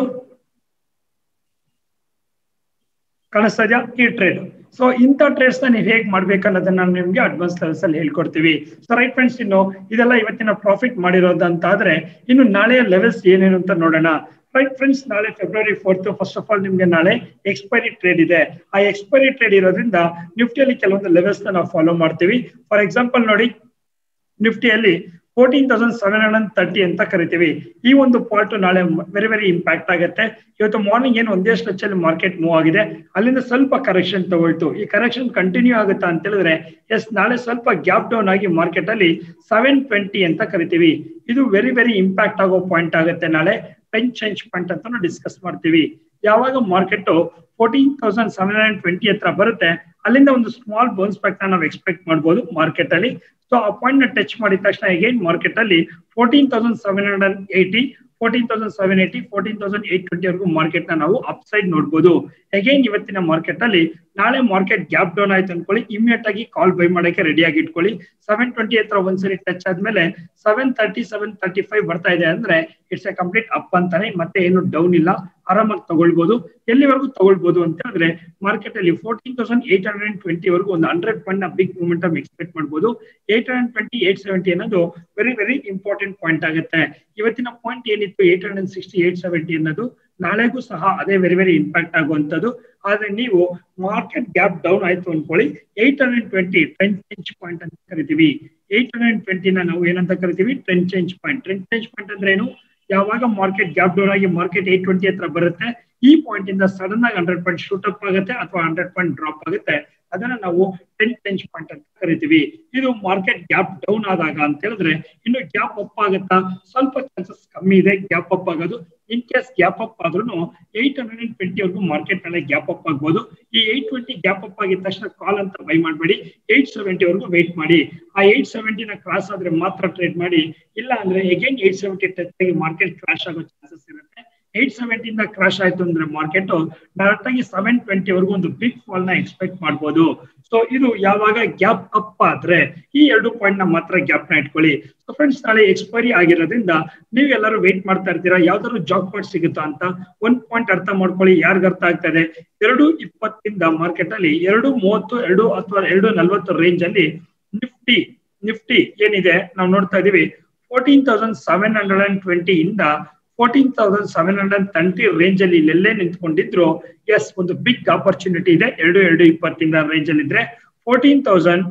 ಕಾಣಿಸ್ತಾ ಇದೆಯಾ ಈ ಟ್ರೇಡ್ ಸೊ ಇಂಥ ಟ್ರೇಡ್ಸ್ ನ ನೀವು ಹೇಗೆ ಮಾಡ್ಬೇಕು ಅನ್ನೋದನ್ನ ನಾನು ನಿಮ್ಗೆ ಅಡ್ವಾನ್ಸ್ ಲೆವೆಲ್ಸ್ ಅಲ್ಲಿ ಹೇಳ್ಕೊಡ್ತೀವಿ ಸೊ ರೈಟ್ ಫ್ರೆಂಡ್ಸ್ ಇನ್ನು ಇದೆಲ್ಲ ಇವತ್ತಿನ ಪ್ರಾಫಿಟ್ ಮಾಡಿರೋದಂತ ಆದ್ರೆ ಇನ್ನು ನಾಳೆಯ ಲೆವೆಲ್ಸ್ ಏನೇನು ಅಂತ ನೋಡೋಣ ರೈಟ್ ಫ್ರೆಂಡ್ಸ್ ನಾಳೆ February fourth first of all ನಿಮ್ಗೆ ನಾಳೆ ಎಕ್ಸ್ಪೈರಿ ಟ್ರೇಡ್ ಇದೆ ಆ ಎಕ್ಸ್ಪೈರಿ ಟ್ರೇಡ್ ಇರೋದ್ರಿಂದ ನಿಫ್ಟಿಯಲ್ಲಿ ಕೆಲವೊಂದು ಲೆವೆಲ್ಸ್ ನಾವು ಫಾಲೋ ಮಾಡ್ತೀವಿ ಫಾರ್ ಎಕ್ಸಾಂಪಲ್ ನೋಡಿ ನಿಫ್ಟಿಯಲ್ಲಿ fourteen thousand seven hundred thirty ಅಂತ ಕರಿತೀವಿ ಈ ಒಂದು ಪಾರ್ಟ್ ನಾಳೆ ವೆರಿ ವೆರಿ ಇಂಪ್ಯಾಕ್ಟ್ ಆಗುತ್ತೆ ಇವತ್ತು ಮಾರ್ನಿಂಗ್ ಏನು ಒಂದೇ ಸ್ಟ್ರೆಚ್ ಮಾರ್ಕೆಟ್ ಮೂವ್ ಆಗಿದೆ ಅಲ್ಲಿಂದ ಸ್ವಲ್ಪ ಕರೆಕ್ಷನ್ ತಗೊಳ್ತು ಈ ಕರೆಕ್ಷನ್ ಕಂಟಿನ್ಯೂ ಆಗುತ್ತಾ ಅಂತ ಹೇಳಿದ್ರೆ ಎಸ್ ನಾಳೆ ಸ್ವಲ್ಪ ಗ್ಯಾಪ್ ಡೌನ್ ಆಗಿ ಮಾರ್ಕೆಟ್ ಅಲ್ಲಿ ಸೆವೆನ್ ಟ್ವೆಂಟಿ ಅಂತ ಕರಿತೀವಿ ಇದು ವೆರಿ ವೆರಿ ಇಂಪ್ಯಾಕ್ಟ್ ಆಗೋ ಪಾಯಿಂಟ್ ಆಗುತ್ತೆ ನಾಳೆ ಟೆನ್ ಚೇಂಜ್ ಪಾಯಿಂಟ್ ಅಂತ ಡಿಸ್ಕಸ್ ಮಾಡ್ತೀವಿ ಯಾವಾಗ market fourteen thousand seven hundred twenty ಹತ್ರ ಬರುತ್ತೆ ಅಲ್ಲಿಂದ ಒಂದು ಸ್ಮಾಲ್ ಬೌನ್ಸ್ ಬ್ಯಾಕ್ ನಾವು ಎಕ್ಸ್ಪೆಕ್ಟ್ ಮಾಡ್ಬೋದು ಮಾರ್ಕೆಟ್ ಅಲ್ಲಿ ಸೊ ಆ ಪಾಯಿಂಟ್ ನ ಟಚ್ ಮಾಡಿದ ತಕ್ಷಣ ಅಗೇನ್ ಮಾರ್ಕೆಟ್ ಅಲ್ಲಿ fourteen thousand seven hundred eighty fourteen thousand seven eighty fourteen thousand eight twenty ವರೆಗೂ ಮಾರ್ಕೆಟ್ ನ ನಾವು ಅಪ್ ಸೈಡ್ ನೋಡ್ಬೋದು ಅಗೇನ್ ಇವತ್ತಿನ ಮಾರ್ಕೆಟ್ ಅಲ್ಲಿ ನಾಳೆ ಮಾರ್ಕೆಟ್ ಗ್ಯಾಪ್ ಡೌನ್ ಆಯ್ತು ಅನ್ಕೊಳ್ಳಿ ಇಮಿಡಿಯೇಟ್ ಆಗಿ ಕಾಲ್ ಬೈ ಮಾಡಕ್ಕೆ ರೆಡಿ ಆಗಿ ಇಟ್ಕೊಳ್ಳಿ ಸೆವೆನ್ ಟ್ವೆಂಟಿ ಹತ್ರ ಒಂದ್ಸರಿ ಟಚ್ ಆದ್ಮೇಲೆ seven thirty seven thirty five ಬರ್ತಾ ಇದೆ ಅಂದ್ರೆ ಇಟ್ಸ್ ಎ ಕಂಪ್ಲೀಟ್ ಅಪ್ ಅಂತಾನೆ ಮತ್ತೆ ಏನು ಡೌನ್ ಇಲ್ಲ ಆರಾಮಾಗಿ ತಗೊಳ್ಬಹುದು ಎಲ್ಲಿವರೆಗೂ ತಗೊಳ್ಬಹುದು ಅಂತ ಹೇಳಿದ್ರೆ ಮಾರ್ಕೆಟ್ ಅಲ್ಲಿ fourteen thousand eight hundred twenty ವರೆಗೂ ಒಂದು ಹಂಡ್ರೆಡ್ ಪಾಯಿಂಟ್ ನ ಬಿಗ್ ಮೂಮೆಂಟ್ ಎಕ್ಸ್ಪೆಕ್ಟ್ ಮಾಡಬಹುದು eight hundred twenty eight seventy ಅನ್ನೋದು ವೆರಿ ವೆರಿ ಇಂಪಾರ್ಟೆಂಟ್ ಪಾಯಿಂಟ್ ಆಗುತ್ತೆ ಇವತ್ತಿನ ಪಾಯಿಂಟ್ ಏನಿತ್ತು eight hundred sixty eight seventy ಅನ್ನೋದು ನಾಳೆಗೂ ಸಹ ಅದೇ ವೆರಿ ವೆರಿ ಇಂಪ್ಯಾಕ್ಟ್ ಆಗುವಂತದ್ದು ಆದ್ರೆ ನೀವು ಮಾರ್ಕೆಟ್ ಗ್ಯಾಪ್ ಡೌನ್ ಆಯ್ತು ಅನ್ಕೊಳ್ಳಿ eight hundred twenty trend inch point ಅಂತ ಕರಿತೀವಿ ಏಟ್ ಹಂಡ್ರೆಡ್ ಟ್ವೆಂಟಿನ ನಾವು ಏನಂತ ಕರಿತೀವಿ trend change point trend change point ಅಂದ್ರೆ ಏನು ಯಾವಾಗ ಮಾರ್ಕೆಟ್ ಗ್ಯಾಪ್ ಡೌನ್ ಆಗಿ ಮಾರ್ಕೆಟ್ ಏಟ್ ಟ್ವೆಂಟಿ ಹತ್ರ ಬರುತ್ತೆ ಈ ಪಾಯಿಂಟ್ ಇಂದ ಸಡನ್ ಆಗಿ ಹಂಡ್ರೆಡ್ ಪಾಯಿಂಟ್ ಶೂಟ್ ಅಪ್ ಆಗುತ್ತೆ ಅಥವಾ ಹಂಡ್ರೆಡ್ ಪಾಯಿಂಟ್ ಡ್ರಾಪ್ ಆಗುತ್ತೆ ಅದನ್ನ ನಾವು ಟೆನ್ ಚೇಂಜ್ ಪಾಯಿಂಟ್ ಅಂತ ಕರಿತೀವಿ ಇದು ಮಾರ್ಕೆಟ್ ಗ್ಯಾಪ್ ಡೌನ್ ಆದಾಗ ಅಂತ ಹೇಳಿದ್ರೆ ಇನ್ನು ಗ್ಯಾಪ್ ಅಪ್ ಆಗುತ್ತಾ ಸ್ವಲ್ಪ ಚಾನ್ಸಸ್ ಕಮ್ಮಿ ಇದೆ ಗ್ಯಾಪ್ ಅಪ್ ಆಗೋದು ಇನ್ ಕೇಸ್ ಗ್ಯಾಪ್ ಅಪ್ ಆದ್ರೂ ಏಟ್ ಹಂಡ್ರೆಡ್ ಅಂಡ್ ಟ್ವೆಂಟಿ ವರೆಗೂ ಮಾರ್ಕೆಟ್ ನಲ್ಲಿ ಗ್ಯಾಪ್ ಅಪ್ ಆಗ್ಬೋದು ಈ ಏಟ್ ಟ್ವೆಂಟಿ ಗ್ಯಾಪ್ ಅಪ್ ಆಗಿದ ತಕ್ಷಣ ಕಾಲ್ ಅಂತ ಬೈ ಮಾಡಬೇಡಿ ಏಟ್ ಸೆವೆಂಟಿ ವರೆಗೂ ವೆಯ್ಟ್ ಮಾಡಿ ಆ ಏಟ್ ಸೆವೆಂಟಿನ ಕ್ರಾಸ್ ಆದ್ರೆ ಮಾತ್ರ ಟ್ರೇಡ್ ಮಾಡಿ ಇಲ್ಲ ಅಂದ್ರೆ ಅಗೇನ್ ಏಟ್ ಸೆವೆಂಟಿ ಟಚ್ ಆಗಿ ಮಾರ್ಕೆಟ್ ಕ್ರಾಶ್ ಆಗೋ ಚಾನ್ಸಸ್ ಇರುತ್ತೆ ಏಟ್ ಸೆವೆಂಟಿಂದ ಕ್ರಾಶ್ ಆಯ್ತು ಅಂದ್ರೆ ಮಾರ್ಕೆಟ್ ಡೈರೆಕ್ಟ್ ಆಗಿ ಸೆವೆನ್ ಟ್ವೆಂಟಿ ವರೆಗೂ ಒಂದು ಬಿಗ್ ಫಾಲ್ ನ ಎಕ್ಸ್ಪೆಕ್ಟ್ ಮಾಡ್ಬೋದು ಸೊ ಇದು ಯಾವಾಗ ಗ್ಯಾಪ್ ಅಪ್ ಆದ್ರೆ ಈ ಎರಡು ಪಾಯಿಂಟ್ ನ ಮಾತ್ರ ಗ್ಯಾಪ್ ನ ಇಟ್ಕೊಳ್ಳಿ ಸೊ ಫ್ರೆಂಡ್ಸ್ ನಾಳೆ ಎಕ್ಸ್ಪೈರಿ ಆಗಿರೋದ್ರಿಂದ ನೀವೆಲ್ಲರೂ ವೇಟ್ ಮಾಡ್ತಾ ಇರ್ತೀರಾ ಯಾವ್ದಾದ್ರು ಜಾಬ್ ಕಾರ್ಡ್ ಸಿಗುತ್ತಾ ಅಂತ ಒಂದ್ ಪಾಯಿಂಟ್ ಅರ್ಥ ಮಾಡ್ಕೊಳ್ಳಿ ಯಾರಿಗ ಅರ್ಥ ಆಗ್ತಾ ಇದೆ ಎರಡು ಇಪ್ಪತ್ತಿಂದ ಮಾರ್ಕೆಟ್ ಅಲ್ಲಿ ಎರಡು ಮೂವತ್ತು ಎರಡು ಅಥವಾ ಎರಡು ನಲ್ವತ್ತು ರೇಂಜ್ ಅಲ್ಲಿ ನಿಫ್ಟಿ ನಿಫ್ಟಿ ಏನಿದೆ ನಾವು ನೋಡ್ತಾ ಇದೀವಿ fourteen thousand seven hundred and twenty ಇಂದ fourteen thousand seven hundred thirty range ಅಲ್ಲಿ ಇಲ್ಲೆಲ್ಲೇ ನಿಂತ್ಕೊಂಡಿದ್ರು ಎಸ್ ಒಂದು ಬಿಗ್ ಆಪರ್ಚುನಿಟಿ ಇದೆ ಎರಡು ಎರಡು ಇಪ್ಪತ್ತಿಂದ ರೇಂಜ್ ಅಲ್ಲಿ ಇದ್ರೆ fourteen thousand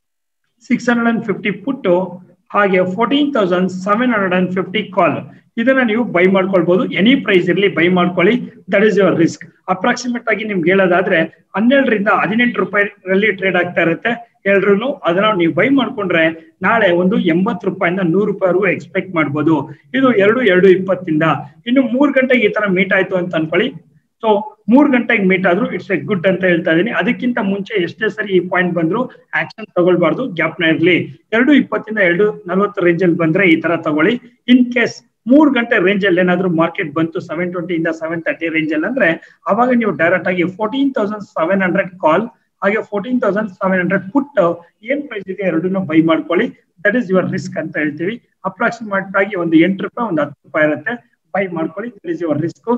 six hundred and fifty put ಹಾಗೆ fourteen thousand seven hundred and fifty call ಇದನ್ನ ನೀವು ಬೈ ಮಾಡ್ಕೊಳ್ಬಹುದು ಎನಿ ಪ್ರೈಸ್ ಇರಲಿ ಬೈ ಮಾಡ್ಕೊಳ್ಳಿ that is your risk approximate ಆಗಿ ನಿಮ್ಗೆ ಹೇಳೋದಾದ್ರೆ ಹನ್ನೆರಡರಿಂದ ಹದಿನೆಂಟು ರೂಪಾಯಿ ಟ್ರೇಡ್ ಆಗ್ತಾ ಇರುತ್ತೆ ಎಲ್ರು ಅದನ್ನ ನೀವು ಬೈ ಮಾಡ್ಕೊಂಡ್ರೆ ನಾಳೆ ಒಂದು ಎಂಬತ್ತು ರೂಪಾಯಿಂದ ನೂರು ರೂಪಾಯಿವರೆಗೂ ಎಕ್ಸ್ಪೆಕ್ಟ್ ಮಾಡ್ಬೋದು ಇದು ಎರಡು ಎರಡು ಇಪ್ಪತ್ತಿಂದ ಇನ್ನು ಮೂರ್ ಗಂಟೆಗೆ ಈ ತರ ಮೀಟ್ ಆಯ್ತು ಅಂತ ಅನ್ಕೊಳ್ಳಿ ಸೊ ಮೂರ್ ಗಂಟೆಗೆ ಮೀಟ್ ಆದ್ರೂ ಇಟ್ಸ್ ಎ ಗುಡ್ ಅಂತ ಹೇಳ್ತಾ ಇದೀನಿ ಅದಕ್ಕಿಂತ ಮುಂಚೆ ಎಷ್ಟೇ ಸರಿ ಈ ಪಾಯಿಂಟ್ ಬಂದ್ರು ಆಕ್ಷನ್ ತಗೊಳ್ಬಾರ್ದು ಗ್ಯಾಪ್ ನ ಇರ್ಲಿ ಎರಡು ಇಪ್ಪತ್ತಿಂದ ಎರಡು ನಲ್ವತ್ತು ರೇಂಜ್ ಅಲ್ಲಿ ಬಂದ್ರೆ ಈ ತರ ತಗೊಳ್ಳಿ ಇನ್ ಕೇಸ್ ಮೂರ್ ಗಂಟೆ ರೇಂಜ್ ಅಲ್ಲಿ ಏನಾದ್ರು ಮಾರ್ಕೆಟ್ ಬಂತು ಸೆವೆನ್ ಟ್ವೆಂಟಿ ಇಂದ ಸೆವೆನ್ ತರ್ಟಿ ರೇಂಜ್ ಅಲ್ಲಿ ಅಂದ್ರೆ ಅವಾಗ ನೀವು ಡೈರೆಕ್ಟ್ ಆಗಿ fourteen thousand seven hundred call ಹಾಗೆ fourteen thousand seven hundred put ಏನ್ ಪ್ರೈಸ್ ಇದೆ ಎರಡನ್ನೂ ಬೈ ಮಾಡ್ಕೊಳ್ಳಿ ದಟ್ ಇಸ್ ಯುವರ್ ರಿಸ್ಕ್ ಅಂತ ಹೇಳ್ತೀವಿ ಅಪ್ರಾಕ್ಸಿಮೇಟ್ ಆಗಿ ಒಂದು ಎಂಟು ರೂಪಾಯಿ ಒಂದು ಹತ್ತು ರೂಪಾಯಿ ಇರುತ್ತೆ ಬೈ ಮಾಡ್ಕೊಳ್ಳಿ ದಟ್ ಇಸ್ ಯುವರ್ ರಿಸ್ಕ್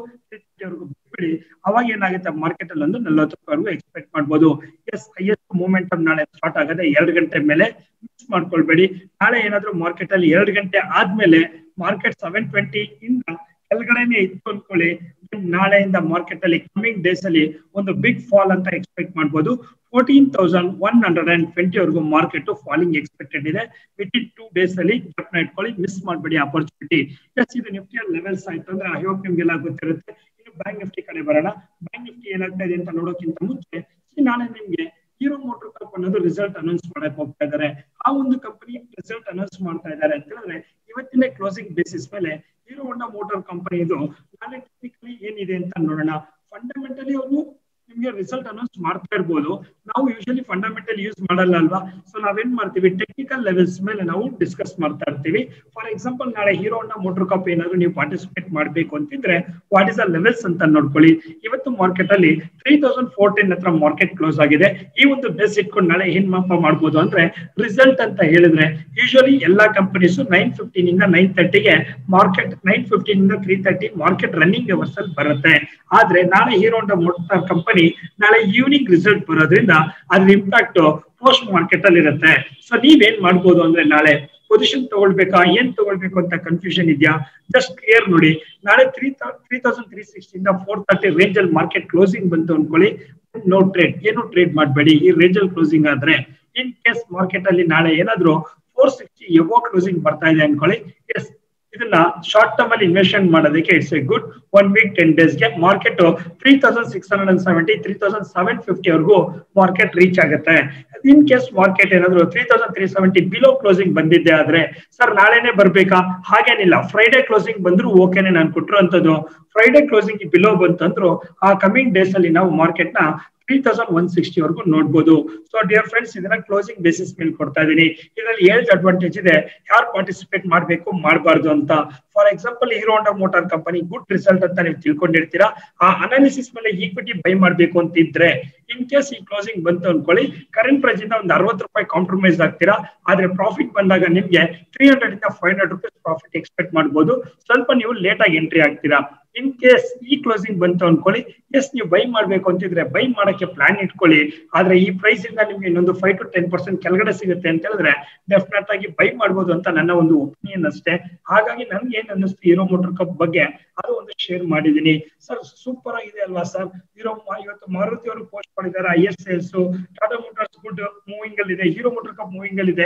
ಬಿಡಿ ಅವಾಗ ಏನಾಗುತ್ತೆ ಮಾರ್ಕೆಟ್ ಅಲ್ಲಿ ಒಂದು ನಲ್ವತ್ತು ರೂಪಾಯಿವರೆಗೂ ಎಕ್ಸ್ಪೆಕ್ಟ್ ಮಾಡ್ಬೋದು ಎಸ್ ಹೈಯೆಸ್ಟ್ ಮೂವ್ಮೆಂಟ್ ನಾಳೆ ಸ್ಟಾರ್ಟ್ ಆಗದೆ ಎರಡು ಗಂಟೆ ಮೇಲೆ ಮಿಸ್ ಮಾಡ್ಕೊಳ್ಬೇಡಿ ನಾಳೆ ಏನಾದ್ರು ಮಾರ್ಕೆಟ್ ಅಲ್ಲಿ ಎರಡು ಗಂಟೆ ಆದ್ಮೇಲೆ ಮಾರ್ಕೆಟ್ ಸೆವೆನ್ ಟ್ವೆಂಟಿ ಇಂದ ಕೆಳಗಡೆನೆ ಇತ್ತು ಅನ್ಕೊಳ್ಳಿ ನಾಳೆಯಿಂದ ಮಾರ್ಕೆಟ್ ಅಲ್ಲಿ ಕಮಿಂಗ್ ಡೇಸ್ ಅಲ್ಲಿ ಒಂದು ಬಿಗ್ ಫಾಲ್ ಅಂತ ಎಕ್ಸ್ಪೆಕ್ಟ್ ಮಾಡ್ಬೋದು fourteen thousand one hundred and twenty ವರೆಗೂ ಮಾರ್ಕೆಟ್ ಫಾಲಿಂಗ್ ಎಕ್ಸ್ಪೆಕ್ಟೆಡ್ ಇದೆ ವಿತ್ ಇನ್ ಟೂ ಡೇಸ್ ಅಲ್ಲಿ ನ ಇಟ್ಕೊಳ್ಳಿ ಮಿಸ್ ಮಾಡಬೇಡಿ ಆಪರ್ಚುನಿಟಿ ಎಸ್ ಇದು ನಿಫ್ಟಿ ಲೆವೆಲ್ಸ್ ಆಯ್ತು ಅಂದ್ರೆ ಐ ಹೋಪ್ ನಿಮ್ಗೆಲ್ಲ ಗೊತ್ತಿರುತ್ತೆ ಇನ್ನು ಬ್ಯಾಂಕ್ ನಿಫ್ಟಿ ಕಡೆ ಬರೋಣ ಬ್ಯಾಂಕ್ ನಿಫ್ಟಿ ಏನಾಗ್ತಾ ಇದೆ ಅಂತ ನೋಡೋಕ್ಕಿಂತ ಮುಂಚೆ ನಾಳೆ ನಿಮ್ಗೆ ಹೀರೋ ಮೋಟರ್ ಕಪ್ ಅನ್ನೋದು ರಿಸಲ್ಟ್ ಅನೌನ್ಸ್ ಮಾಡಕ್ ಹೋಗ್ತಾ ಇದ್ದಾರೆ ಆ ಒಂದು ಕಂಪನಿ ರಿಸಲ್ಟ್ ಅನೌನ್ಸ್ ಮಾಡ್ತಾ ಇದ್ದಾರೆ ಅಂತ ಹೇಳಿದ್ರೆ ಇವತ್ತಿನ ಕ್ಲೋಸಿಂಗ್ ಬೇಸಿಸ್ ಮೇಲೆ ಹೀರೋ ಹೋಂಡಾ ಮೋಟಾರ್ ಕಂಪನಿ ಇದು ನಾಳೆ ಟೆಕ್ನಿಕಲಿ ಏನಿದೆ ಅಂತ ನೋಡೋಣ ಫಂಡಮೆಂಟಲಿ ಅವರು ನಿಮ್ಗೆ ರಿಸಲ್ಟ್ ಅನೌನ್ಸ್ ಮಾಡ್ತಾ ಇರ್ಬೋದು ನಾವು ಯೂಶಲಿ ಫಂಡಮೆಂಟಲ್ ಯೂಸ್ ಮಾಡಲ್ಲ ಅಲ್ವಾ ಸೊ ನಾವೇನ್ ಮಾಡ್ತೀವಿ ಟೆಕ್ನಿಕಲ್ ಲೆವೆಲ್ಸ್ ಮೇಲೆ ನಾವು ಡಿಸ್ಕಸ್ ಮಾಡ್ತಾ ಇರ್ತೀವಿ ಫಾರ್ ಎಕ್ಸಾಂಪಲ್ ನಾಳೆ ಹೀರೋ ಹೋಂಡಾ ಮೋಟರ್ ಕಪ್ ಏನಾದ್ರು ನೀವು ಪಾರ್ಟಿಸಿಪೇಟ್ ಮಾಡ್ಬೇಕು ಅಂತಿದ್ರೆ ವಾಟ್ ಇಸ್ ದ ಲೆವೆಲ್ಸ್ ಅಂತ ನೋಡ್ಕೊಳ್ಳಿ ಇವತ್ತು ಮಾರ್ಕೆಟ್ ಅಲ್ಲಿ ತ್ರೀ ತೌಸಂಡ್ ಫೋರ್ಟೀನ್ ಹತ್ರ ಮಾರ್ಕೆಟ್ ಕ್ಲೋಸ್ ಆಗಿದೆ ಈ ಒಂದು ಬೇಸ್ ಇಟ್ಕೊಂಡು ನಾಳೆ ಏನ್ ಮಾಪ ಮಾಡ್ಬೋದು ಅಂದ್ರೆ ರಿಸಲ್ಟ್ ಅಂತ ಹೇಳಿದ್ರೆ ಯೂಶಲಿ ಎಲ್ಲಾ ಕಂಪನೀಸ್ ನೈನ್ ಫಿಫ್ಟೀನ್ ಇಂದ ನೈನ್ ತರ್ಟಿಗೆ ಮಾರ್ಕೆಟ್ ನೈನ್ ಫಿಫ್ಟೀನ್ ಇಂದ three thirty market running hours ಅಲ್ಲಿ ಬರುತ್ತೆ ಆದ್ರೆ ನಾಳೆ ಹೀರೋ ಹೋಂಡಾ ಮೋಟಾರ್ ಕಂಪನಿ ನಾಳೆ ಈವ್ನಿಂಗ್ ರಿಸಲ್ಟ್ ಬರೋದ್ರಿಂದ ಅದ್ರ ಇಂಪ್ಯಾಕ್ಟ್ ಪೋಸ್ಟ್ ಮಾರ್ಕೆಟ್ ಅಲ್ಲಿ ಇರುತ್ತೆ ಸೊ ನೀವೇನ್ ಮಾಡ್ಬೋದು ಅಂದ್ರೆ ನಾಳೆ ಪೊಸಿಷನ್ ತಗೊಳ್ಬೇಕಾ ಏನ್ ತಗೊಳ್ಬೇಕು ಅಂತ ಕನ್ಫ್ಯೂಷನ್ ಇದೆಯಾ ಜಸ್ಟ್ ಕ್ಲಿಯರ್ ನೋಡಿ ನಾಳೆ ತ್ರೀ ತ್ರೀ ತೌಸಂಡ್ ತ್ರೀ ಸಿಕ್ಸ್ಟಿಂದ ಫೋರ್ ತರ್ಟಿ ರೇಂಜ್ ಅಲ್ಲಿ ಮಾರ್ಕೆಟ್ ಕ್ಲೋಸಿಂಗ್ ಬಂತು ಅನ್ಕೊಳ್ಳಿ ನೋ ಟ್ರೇಡ್ ಏನು ಟ್ರೇಡ್ ಮಾಡಬೇಡಿ ಈ ರೇಂಜ್ ಅಲ್ಲಿ ಕ್ಲೋಸಿಂಗ್ ಆದ್ರೆ ಇನ್ ಕೇಸ್ ಮಾರ್ಕೆಟ್ ಅಲ್ಲಿ ನಾಳೆ ಏನಾದ್ರು ಫೋರ್ ಸಿಕ್ಸ್ಟಿ ಎವೋ ಕ್ಲೋಸಿಂಗ್ ಬರ್ತಾ ಇದೆ ಅನ್ಕೊಳ್ಳಿ ಎಸ್ ಇದನ್ನ ಶಾರ್ಟ್ ಟರ್ಮ್ ಅಲ್ಲಿ ಇನ್ವೆಸ್ಟ್ಮೆಂಟ್ ಮಾಡೋದಕ್ಕೆ it's a good one week ten ಡೇಸ್ಗೆ market three thousand six hundred and seventy three thousand seven fifty ವರೆಗೂ ಮಾರ್ಕೆಟ್ ರೀಚ್ ಆಗುತ್ತೆ ಇನ್ ಕೇಸ್ ಮಾರ್ಕೆಟ್ ಏನಾದ್ರು three thousand three seventy below closing ಬಂದಿದ್ದೆ ಆದ್ರೆ sir ನಾಳೆನೆ ಬರ್ಬೇಕಾ ಹಾಗೇನಿಲ್ಲ ಫ್ರೈಡೆ ಕ್ಲೋಸಿಂಗ್ ಬಂದ್ರು ಓಕೆನೆ ನಾನು ಕೊಟ್ಟಿರುವಂತದ್ದು ಫ್ರೈಡೆ ಕ್ಲೋಸಿಂಗ್ ಬಿಲೋ ಬಂತಂದ್ರು ಆ ಕಮಿಂಗ್ ಡೇಸ್ ಅಲ್ಲಿ ನಾವು ಮಾರ್ಕೆಟ್ ನ ತ್ರೀ ತೌಸಂಡ್ ಒನ್ ಸಿಕ್ಸ್ಟಿ ವರೆಗೂ ನೋಡ್ಬೋದು ಸೊ ಡಿಯರ್ ಫ್ರೆಂಡ್ಸ್ ಇದನ್ನ ಕ್ಲೋಸಿಂಗ್ ಬೇಸಿಸ್ ಮೇಲೆ ಕೊಡ್ತಾ ಇದೀನಿ ಇದರಲ್ಲಿ ಏಳು ಅಡ್ವಾಂಟೇಜ್ ಇದೆ ಯಾರು ಪಾರ್ಟಿಸಿಪೇಟ್ ಮಾಡಬೇಕು ಮಾಡಬಾರ್ದು ಅಂತ for example Hero Honda motor company good result ಅಂತ ನೀವು ತಿಳ್ಕೊಂಡಿರ್ತೀರಾ ಆ ಅನಾಲಿಸಿಸ್ ಮೇಲೆ ಈಕ್ವಿಟಿ ಬೈ ಮಾಡಬೇಕು ಅಂತ ಇದ್ರೆ ಇನ್ ಕೇಸ್ ಈ ಕ್ಲೋಸಿಂಗ್ ಬಂತು ಅನ್ಕೊಳ್ಳಿ ಕರೆಂಟ್ ಪ್ರೈಸ್ ಇಂದ ಒಂದು ಅರವತ್ತು ರೂಪಾಯಿ ಕಾಂಪ್ರಮೈಸ್ ಆಗ್ತೀರಾ ಆದ್ರೆ ಪ್ರಾಫಿಟ್ ಬಂದಾಗ ನಿಮ್ಗೆ ತ್ರೀ ಹಂಡ್ರೆಡ್ ಇಂದ five hundred rupees profit expect ಮಾಡ್ಬೋದು ಸ್ವಲ್ಪ ನೀವು ಲೇಟ್ ಆಗಿ ಎಂಟ್ರಿ ಆಗ್ತೀರಾ ಇನ್ ಕೇಸ್ ಈ ಕ್ಲೋಸಿಂಗ್ ಬಂತು ಅನ್ಕೊಳ್ಳಿ ಎಸ್ ನೀವು ಬೈ ಮಾಡ್ಬೇಕು ಅಂತಿದ್ರೆ ಬೈ ಮಾಡಕ್ಕೆ ಪ್ಲಾನ್ ಇಟ್ಕೊಳ್ಳಿ ಆದ್ರೆ ಈ ಪ್ರೈಸ್ ಇಂದ ನಿಮ್ಗೆ ಇನ್ನೊಂದು ಫೈವ್ ಟು ಟೆನ್ ಪರ್ಸೆಂಟ್ ಕೆಳಗಡೆ ಸಿಗುತ್ತೆ ಅಂತ ಹೇಳಿದ್ರೆ ಡೆಫಿನೆಟ್ ಆಗಿ ಬೈ ಮಾಡ್ಬೋದು ಅಂತ ನನ್ನ ಒಂದು ಒಪಿನಿಯನ್ ಅಷ್ಟೇ ಹಾಗಾಗಿ ನನ್ಗೆ ಏನ್ ಅನ್ನಿಸ್ತು ಹೀರೋ ಮೋಟರ್ ಕಪ್ ಬಗ್ಗೆ ಅದು ಒಂದು ಶೇರ್ ಮಾಡಿದೀನಿ ಸರ್ ಸೂಪರ್ ಆಗಿದೆ ಅಲ್ವಾ ಸರ್ ಹೀರೋ ಇವತ್ತು ಮಾರುತಿ ಅವರು ಪೋಸ್ಟ್ ಮಾಡಿದ್ದಾರೆ I S sales Tata Motors good moving ಅಲ್ಲಿ ಇದೆ ಹೀರೋ ಮೋಟರ್ ಕಪ್ ಮೂವಿಂಗ್ ಅಲ್ಲಿ ಇದೆ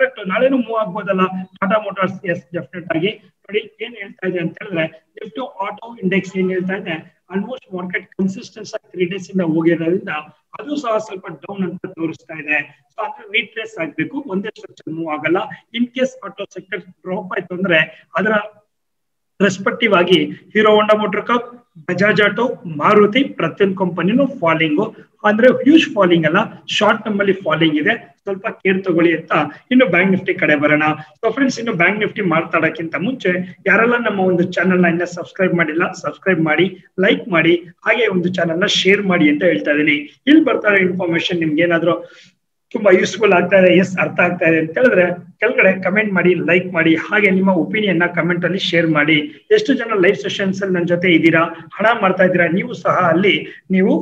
ಕರೆಕ್ಟ್ ನಾಳೆನೂ ಮೂವ್ ಆಗ್ಬೋದಲ್ಲ ಟಾಟಾ ಮೋಟಾರ್ಸ್ ಎಸ್ ಡೆಫಿನೆಟ್ ಆಗಿ ನೋಡಿ ಏನ್ ಹೇಳ್ತಾ ಇದೆ ಅಂತ ಹೇಳಿದ್ರೆ ನಿಫ್ಟಿ ಆಟೋ ಇಂಡೆಕ್ಸ್ ಏನ್ ಹೇಳ್ತಾ ಇದೆ ಆಲ್ಮೋಸ್ಟ್ ಮಾರ್ಕೆಟ್ ಕನ್ಸಿಸ್ಟೆನ್ಸ್ ಆಗಿ ತ್ರೀ ಡೇಸ್ ಇಂದ ಹೋಗಿರೋದ್ರಿಂದ ಅದು ಸಹ ಸ್ವಲ್ಪ ಡೌನ್ ಅಂತ ತೋರಿಸ್ತಾ ಇದೆ ಸೊ ಅಂದ್ರೆ ರೀಟ್ರೇಸ್ ಆಗ್ಬೇಕು ಒಂದೇ ಸ್ಟ್ರಕ್ಚರ್ ಮೂವ್ ಆಗಲ್ಲ in case auto sector drop ಆಯ್ತು ಅಂದ್ರೆ ಅದರ ರೆಸ್ಪೆಕ್ಟಿವ್ ಆಗಿ Hero Honda MotoCorp Bajaj auto Maruti ಪ್ರತಿಯೊಂದು ಕಂಪನಿನೂ ಫಾಲಿಂಗು ಅಂದ್ರೆ ಹ್ಯೂಜ್ ಫಾಲಿಂಗ್ ಅಲ್ಲ ಶಾರ್ಟ್ ಟರ್ಮ್ ಅಲ್ಲಿ ಫಾಲಿಂಗ್ ಇದೆ ಸ್ವಲ್ಪ ಕೇರ್ ತಗೊಳ್ಳಿ ಅಂತ ಇನ್ನು ಬ್ಯಾಂಕ್ ನಿಫ್ಟಿ ಕಡೆ ಬರೋಣ ಸೊ ಫ್ರೆಂಡ್ಸ್ ಇನ್ನು ಬ್ಯಾಂಕ್ ನಿಫ್ಟಿ ಮಾತಾಡೋಕ್ಕಿಂತ ಮುಂಚೆ ಯಾರೆಲ್ಲ ನಮ್ಮ ಒಂದು ಚಾನಲ್ ನ ಇನ್ನ ಸಬ್ಸ್ಕ್ರೈಬ್ ಮಾಡಿಲ್ಲ ಸಬ್ಸ್ಕ್ರೈಬ್ ಮಾಡಿ ಲೈಕ್ ಮಾಡಿ ಹಾಗೆ ಒಂದು ಚಾನಲ್ ನ ಶೇರ್ ಮಾಡಿ ಅಂತ ಹೇಳ್ತಾ ಇದೀನಿ ಇಲ್ಲಿ ಬರ್ತಾ ಇರೋ ಇನ್ಫಾರ್ಮೇಶನ್ ನಿಮ್ಗೆ ಏನಾದ್ರು ತುಂಬಾ ಯೂಸ್ಫುಲ್ ಆಗ್ತಾ ಇದೆ ಎಸ್ ಅರ್ಥ ಆಗ್ತಾ ಇದೆ ಅಂತ ಹೇಳಿದ್ರೆ ಕೆಳಗಡೆ ಕಮೆಂಟ್ ಮಾಡಿ ಲೈಕ್ ಮಾಡಿ ಹಾಗೆ ನಿಮ್ಮ ಒಪಿನಿಯನ್ ನ ಕಮೆಂಟ್ ಅಲ್ಲಿ ಶೇರ್ ಮಾಡಿ ಎಷ್ಟು ಜನ ಲೈವ್ ಸೆಷನ್ಸ್ ಅಲ್ಲಿ ನನ್ನ ಜೊತೆ ಇದ್ದೀರಾ ಹಣ ಮಾಡ್ತಾ ಇದ್ದೀರಾ ನೀವು ಸಹ ಅಲ್ಲಿ ನೀವು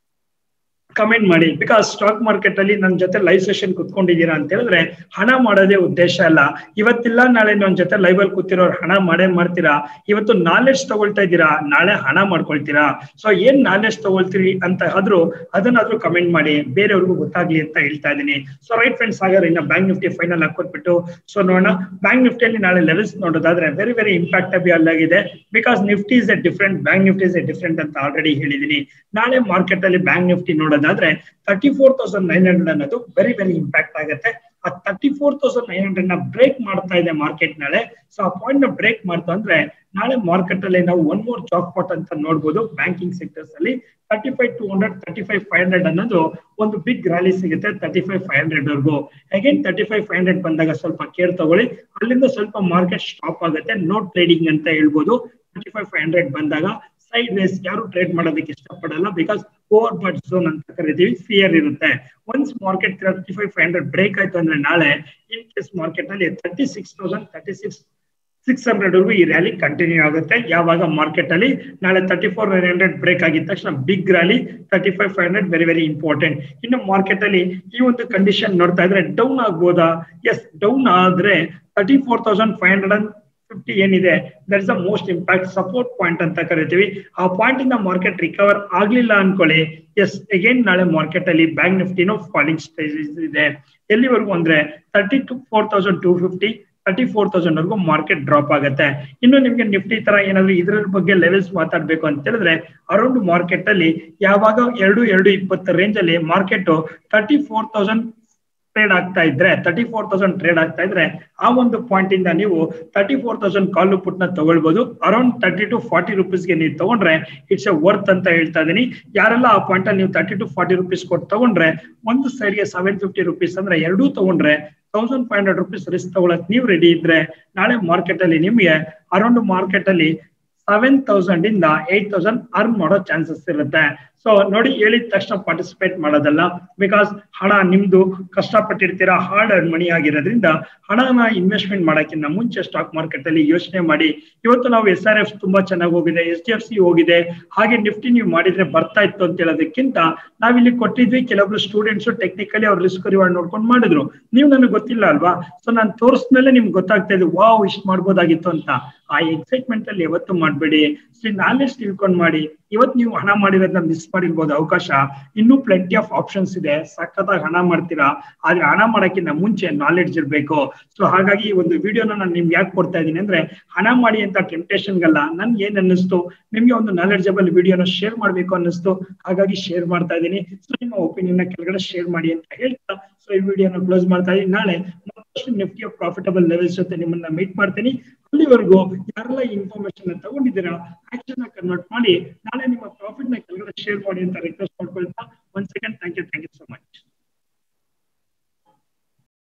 ಕಮೆಂಟ್ ಮಾಡಿ ಬಿಕಾಸ್ ಸ್ಟಾಕ್ ಮಾರ್ಕೆಟ್ ಅಲ್ಲಿ ನನ್ನ ಜೊತೆ ಲೈವ್ ಸೆಷನ್ ಕುತ್ಕೊಂಡಿದ್ದೀರಾ ಅಂತ ಹೇಳಿದ್ರೆ ಹಣ ಮಾಡೋದೇ ಉದ್ದೇಶ ಅಲ್ಲ ಇವತ್ತಿಲ್ಲ ನಾಳೆ ನನ್ನ ಜೊತೆ ಲೈವ್ ಅಲ್ಲಿ ಕೂತಿರೋರು ಹಣ ಮಾಡೇ ಮಾಡ್ತೀರಾ ಇವತ್ತು ನಾಲೆಡ್ಜ್ ತಗೊಳ್ತಾ ಇದ್ದೀರಾ ನಾಳೆ ಹಣ ಮಾಡ್ಕೊಳ್ತೀರಾ ಸೊ ಏನ್ ನಾಲೆಡ್ಜ್ ತಗೊಳ್ತೀರಿ ಅಂತ ಆದ್ರೂ ಅದನ್ನಾದ್ರೂ ಕಮೆಂಟ್ ಮಾಡಿ ಬೇರೆಯವ್ರಿಗೂ ಗೊತ್ತಾಗ್ಲಿ ಅಂತ ಹೇಳ್ತಾ ಇದ್ದೀನಿ ಸೊ ರೈಟ್ ಫ್ರೆಂಡ್ಸ್ ಹಾಗಾದ್ರೆ ಇನ್ನ ಬ್ಯಾಂಕ್ ನಿಫ್ಟಿ ಫೈನಲ್ ಹಾಕೊಟ್ಬಿಟ್ಟು ಸೊ ನೋಡೋಣ ಬ್ಯಾಂಕ್ ನಿಫ್ಟಿಯಲ್ಲಿ ನಾಳೆ ಲೆವೆಲ್ಸ್ ನೋಡೋದಾದ್ರೆ ವೆರಿ ವೆರಿ ಇಂಪ್ಯಾಕ್ಟಬಲ್ ಆಗಿದೆ because Nifty is a different bank Nifty is a different ಅಂತ ಆಲ್ರೆಡಿ ಹೇಳಿದೀನಿ ನಾಳೆ ಮಾರ್ಕೆಟ್ ಅಲ್ಲಿ ಬ್ಯಾಂಕ್ ನಿಫ್ಟಿ ನೋಡೋದಾದ್ರೆ thirty four thousand nine hundred ಅನ್ನೋದು ವೆರಿ ವೆರಿ ಇಂಪ್ಯಾಕ್ಟ್ ಆಗುತ್ತೆ ಆ thirty four thousand nine hundred ನ ಬ್ರೇಕ್ ಮಾಡ್ತಾ ಇದೆ ಮಾರ್ಕೆಟ್ ನಾಳೆ ಸೊ ಆ ಪಾಯಿಂಟ್ ನ ಬ್ರೇಕ್ ಮಾಡ್ತು ಅಂದ್ರೆ ನಾಳೆ ಮಾರ್ಕೆಟ್ ಅಲ್ಲಿ ನಾವು ಒನ್ ಮೋರ್ ಜಾಕ್ ಪಾಟ್ ಅಂತ ನೋಡಬಹುದು ಬ್ಯಾಂಕಿಂಗ್ ಸೆಕ್ಟರ್ಸ್ ಅಲ್ಲಿ thirty five two hundred thirty five five hundred ಅನ್ನೋದು ಒಂದು ಬಿಗ್ ರ್ಯಾಲಿ ಸಿಗುತ್ತೆ ತರ್ಟಿ ಫೈವ್ ಫೈವ್ ಹಂಡ್ರೆಡ್ ವರ್ಗು again thirty five five hundred ಬಂದಾಗ ಸ್ವಲ್ಪ ಕೇರ್ ತಗೊಳ್ಳಿ ಅಲ್ಲಿಂದ ಸ್ವಲ್ಪ ಮಾರ್ಕೆಟ್ ಸ್ಟಾಪ್ ಆಗುತ್ತೆ ನೋ ಟ್ರೇಡಿಂಗ್ ಅಂತ ಹೇಳ್ಬೋದು ತರ್ಟಿ ಫೈವ್ ಫೈವ್ ಹಂಡ್ರೆಡ್ ಬಂದಾಗ ಸೈಡ್ ವೇಸ್ ಯಾರು ಟ್ರೇಡ್ ಮಾಡೋದಕ್ಕೆ ಇಷ್ಟಪಡಲ್ಲ ಬಿಕಾಸ್ ಓವರ್ ಬಟ್ ಝೋನ್ ಅಂತ ಕರಿತೀವಿ ಫಿಯರ್ ಇರುತ್ತೆ once market thirty five five hundred break ಆಯ್ತು ಅಂದ್ರೆ ನಾಳೆ ಇನ್ ಕೇಸ್ ಮಾರ್ಕೆಟ್ ನಲ್ಲಿ thirty six thousand thirty six six hundred ವರೆಗೂ ಈ ರ್ಯಾಲಿ ಕಂಟಿನ್ಯೂ ಆಗುತ್ತೆ ಯಾವಾಗ ಮಾರ್ಕೆಟ್ ಅಲ್ಲಿ ನಾಳೆ thirty four nine hundred break ಆಗಿದ ತಕ್ಷಣ big rally thirty five five hundred very very important ಇನ್ನು ಮಾರ್ಕೆಟ್ ಅಲ್ಲಿ ಈ ಒಂದು ಕಂಡೀಷನ್ ನೋಡ್ತಾ ಇದ್ರೆ ಡೌನ್ ಆಗ್ಬೋದಾ ಎಸ್ ಡೌನ್ ಆದ್ರೆ thirty four thousand five hundred and fifty ಏನಿದೆ that is the most impact support point ಅಂತ ಕರಿತೀವಿ ಆ ಪಾಯಿಂಟ್ ಇಂದ ಮಾರ್ಕೆಟ್ ರಿಕವರ್ ಆಗ್ಲಿಲ್ಲ ಅನ್ಕೊಳ್ಳಿ ಎಸ್ ಅಗೇನ್ ನಾಳೆ ಮಾರ್ಕೆಟ್ ಅಲ್ಲಿ ಬ್ಯಾಂಕ್ ನಿಫ್ಟಿನೂ ಫಾಲಿಂಗ್ ಸ್ಟೇಜಸ್ ಇದೆ ಎಲ್ಲಿವರೆಗೂ ಅಂದ್ರೆ thirty two four thousand two fifty thirty four thousand ವರೆಗೂ ಮಾರ್ಕೆಟ್ ಡ್ರಾಪ್ ಆಗುತ್ತೆ ಇನ್ನು ನಿಮ್ಗೆ ನಿಫ್ಟಿ ತರ ಏನಾದ್ರು ಇದ್ರ ಬಗ್ಗೆ ಲೆವೆಲ್ಸ್ ಮಾತಾಡ್ಬೇಕು ಅಂತ ಹೇಳಿದ್ರೆ ಅರೌಂಡ್ ಮಾರ್ಕೆಟ್ ಅಲ್ಲಿ ಯಾವಾಗ ಎರಡು ಎರಡು ಇಪ್ಪತ್ತು ರೇಂಜ್ ಅಲ್ಲಿ market thirty four thousand trade ಆಗ್ತಾ ಇದ್ರೆ ತರ್ಟಿ ಫೋರ್ ತೌಸಂಡ್ ಟ್ರೇಡ್ ಆಗ್ತಾ ಇದ್ರೆ ಆ ಒಂದು ಪಾಯಿಂಟ್ ಇಂದ ನೀವು thirty four thousand call put ನ ತಗೊಳ್ಬಹುದು ಅರೌಂಡ್ ತರ್ಟಿ ಟು ಫಾರ್ಟಿ ರುಪೀಸ್ಗೆ ನೀವು ತಗೊಂಡ್ರೆ ಇಟ್ಸ್ ಎ ವರ್ತ್ ಅಂತ ಹೇಳ್ತಾ ಇದೀನಿ ಯಾರೆಲ್ಲ ಆ ಪಾಯಿಂಟ್ ಅಲ್ಲಿ ನೀವು ತರ್ಟಿ ಟು ಫಾರ್ಟಿ ರುಪೀಸ್ ಕೊಟ್ಟು ತಗೊಂಡ್ರೆ ಒಂದು ಸೈಡ್ಗೆ ಸೆವೆನ್ ಫಿಫ್ಟಿ ರುಪೀಸ್ ಅಂದ್ರೆ ಎರಡೂ ತಗೊಂಡ್ರೆ thousand five hundred rupees risk ತಗೊಳಕ್ ನೀವು ರೆಡಿ ಇದ್ರೆ ನಾಳೆ ಮಾರ್ಕೆಟ್ ಅಲ್ಲಿ ನಿಮ್ಗೆ ಅರೌಂಡ್ ಮಾರ್ಕೆಟ್ ಅಲ್ಲಿ ಸೆವೆನ್ ತೌಸಂಡ್ ಇಂದ ಏಟ್ ತೌಸಂಡ್ ಅರ್ನ್ ಮಾಡೋ ಚಾನ್ಸಸ್ ಇರುತ್ತೆ ಸೊ ನೋಡಿ ಹೇಳಿದ ತಕ್ಷಣ ಪಾರ್ಟಿಸಿಪೇಟ್ ಮಾಡೋದಲ್ಲ ಬಿಕಾಸ್ ಹಣ ನಿಮ್ದು ಕಷ್ಟಪಟ್ಟಿರ್ತೀರಾ ಹಾರ್ಡ್ ಅರ್ನ್ ಮನಿ ಆಗಿರೋದ್ರಿಂದ ಹಣನ ಇನ್ವೆಸ್ಟ್ಮೆಂಟ್ ಮಾಡೋಕ್ಕಿಂತ ಮುಂಚೆ ಸ್ಟಾಕ್ ಮಾರ್ಕೆಟ್ ಅಲ್ಲಿ ಯೋಚನೆ ಮಾಡಿ ಇವತ್ತು ನಾವು ಎಸ್ ಆರ್ ಎಫ್ ತುಂಬಾ ಚೆನ್ನಾಗಿ ಹೋಗಿದೆ ಎಸ್ ಡಿ ಎಫ್ ಸಿ ಹೋಗಿದೆ ಹಾಗೆ ನಿಫ್ಟಿ ನೀವು ಮಾಡಿದ್ರೆ ಬರ್ತಾ ಇತ್ತು ಅಂತ ಹೇಳೋದಕ್ಕಿಂತ ನಾವಿಲ್ಲಿ ಕೊಟ್ಟಿದ್ವಿ ಕೆಲವೊಬ್ರು ಸ್ಟೂಡೆಂಟ್ಸ್ ಟೆಕ್ನಿಕಲಿ ಅವ್ರ ರಿಸ್ಕ್ ರಿವಾರ್ಡ್ ನೋಡ್ಕೊಂಡು ಮಾಡಿದ್ರು ನೀವು ನನಗೆ ಗೊತ್ತಿಲ್ಲ ಅಲ್ವಾ ಸೊ ನಾನು ತೋರಿಸ್ಮೇಲೆ ನಿಮ್ಗೆ ಗೊತ್ತಾಗ್ತಾ ಇದೆ ವಾವ್ ಇಷ್ಟು ಮಾಡ್ಬೋದಾಗಿತ್ತು ಅಂತ ಆ ಎಕ್ಸೈಟ್ಮೆಂಟ್ ಅಲ್ಲಿ ಯಾವತ್ತು ಮಾಡಬೇಡಿ ನಾಲೆಜ್ ತಿಳ್ಕೊಂಡ್ ಮಾಡಿ ಇವತ್ತು ನೀವು ಹಣ ಮಾಡಿರೋದನ್ನ ಮಿಸ್ ಮಾಡಿರ್ಬೋದು ಅವಕಾಶ ಇನ್ನೂ ಪ್ಲೆಂಟಿ ಆಫ್ ಆಪ್ಷನ್ಸ್ ಇದೆ ಸಖತ್ತಾಗಿ ಹಣ ಮಾಡ್ತೀರಾ ಆದ್ರೆ ಹಣ ಮಾಡೋಕ್ಕಿಂತ ಮುಂಚೆ ನಾಲೆಡ್ಜ್ ಇರಬೇಕು ಸೊ ಹಾಗಾಗಿ ಈ ಒಂದು ವಿಡಿಯೋನ ನಾನು ನಿಮ್ಗೆ ಯಾಕೆ ಕೊಡ್ತಾ ಇದ್ದೀನಿ ಅಂದ್ರೆ ಹಣ ಮಾಡಿ ಅಂತ ಟೆಂಪ್ಟೇಷನ್ಗಲ್ಲ ನನ್ಗೆ ಏನ್ ಅನ್ನಿಸ್ತು ನಿಮ್ಗೆ ಒಂದು ನಾಲೆಡ್ಜಬಲ್ ವಿಡಿಯೋನ ಶೇರ್ ಮಾಡ್ಬೇಕು ಅನ್ನಿಸ್ತು ಹಾಗಾಗಿ ಶೇರ್ ಮಾಡ್ತಾ ಇದ್ದೀನಿ ಸೊ ನಿಮ್ಮ ಒಪಿನಿಯನ್ ಕೆಳಗಡೆ ಶೇರ್ ಮಾಡಿ ಅಂತ ಹೇಳ್ತಾ ಸೊ ಈ ವಿಡಿಯೋನ ಕ್ಲೋಸ್ ಮಾಡ್ತಾ ಇದ್ದೀನಿ ನಾಳೆ ಮತ್ತಷ್ಟು ನಿಫ್ಟಿ ಪ್ರಾಫಿಟಬಲ್ ಲೆವೆಲ್ಸ್ ಜೊತೆ ನಿಮ್ಮನ್ನ ಮೀಟ್ ಮಾಡ್ತೀನಿ ಅಲ್ಲಿವರೆಗೂ ಯಾರೆಲ್ಲ ಇನ್ಫಾರ್ಮೇಶನ್ ತಗೊಂಡಿದ್ದೀರಾ ಆಕ್ಷನ್ ಕನ್ವರ್ಟ್ ಮಾಡಿ ನಾಳೆ ನಿಮ್ಮ ಪ್ರಾಫಿಟ್ ನ ಕೆಳಗಡೆ ಶೇರ್ ಮಾಡಿ ಅಂತ ರಿಕ್ವೆಸ್ಟ್ ಮಾಡ್ಕೊಳ್ತಾ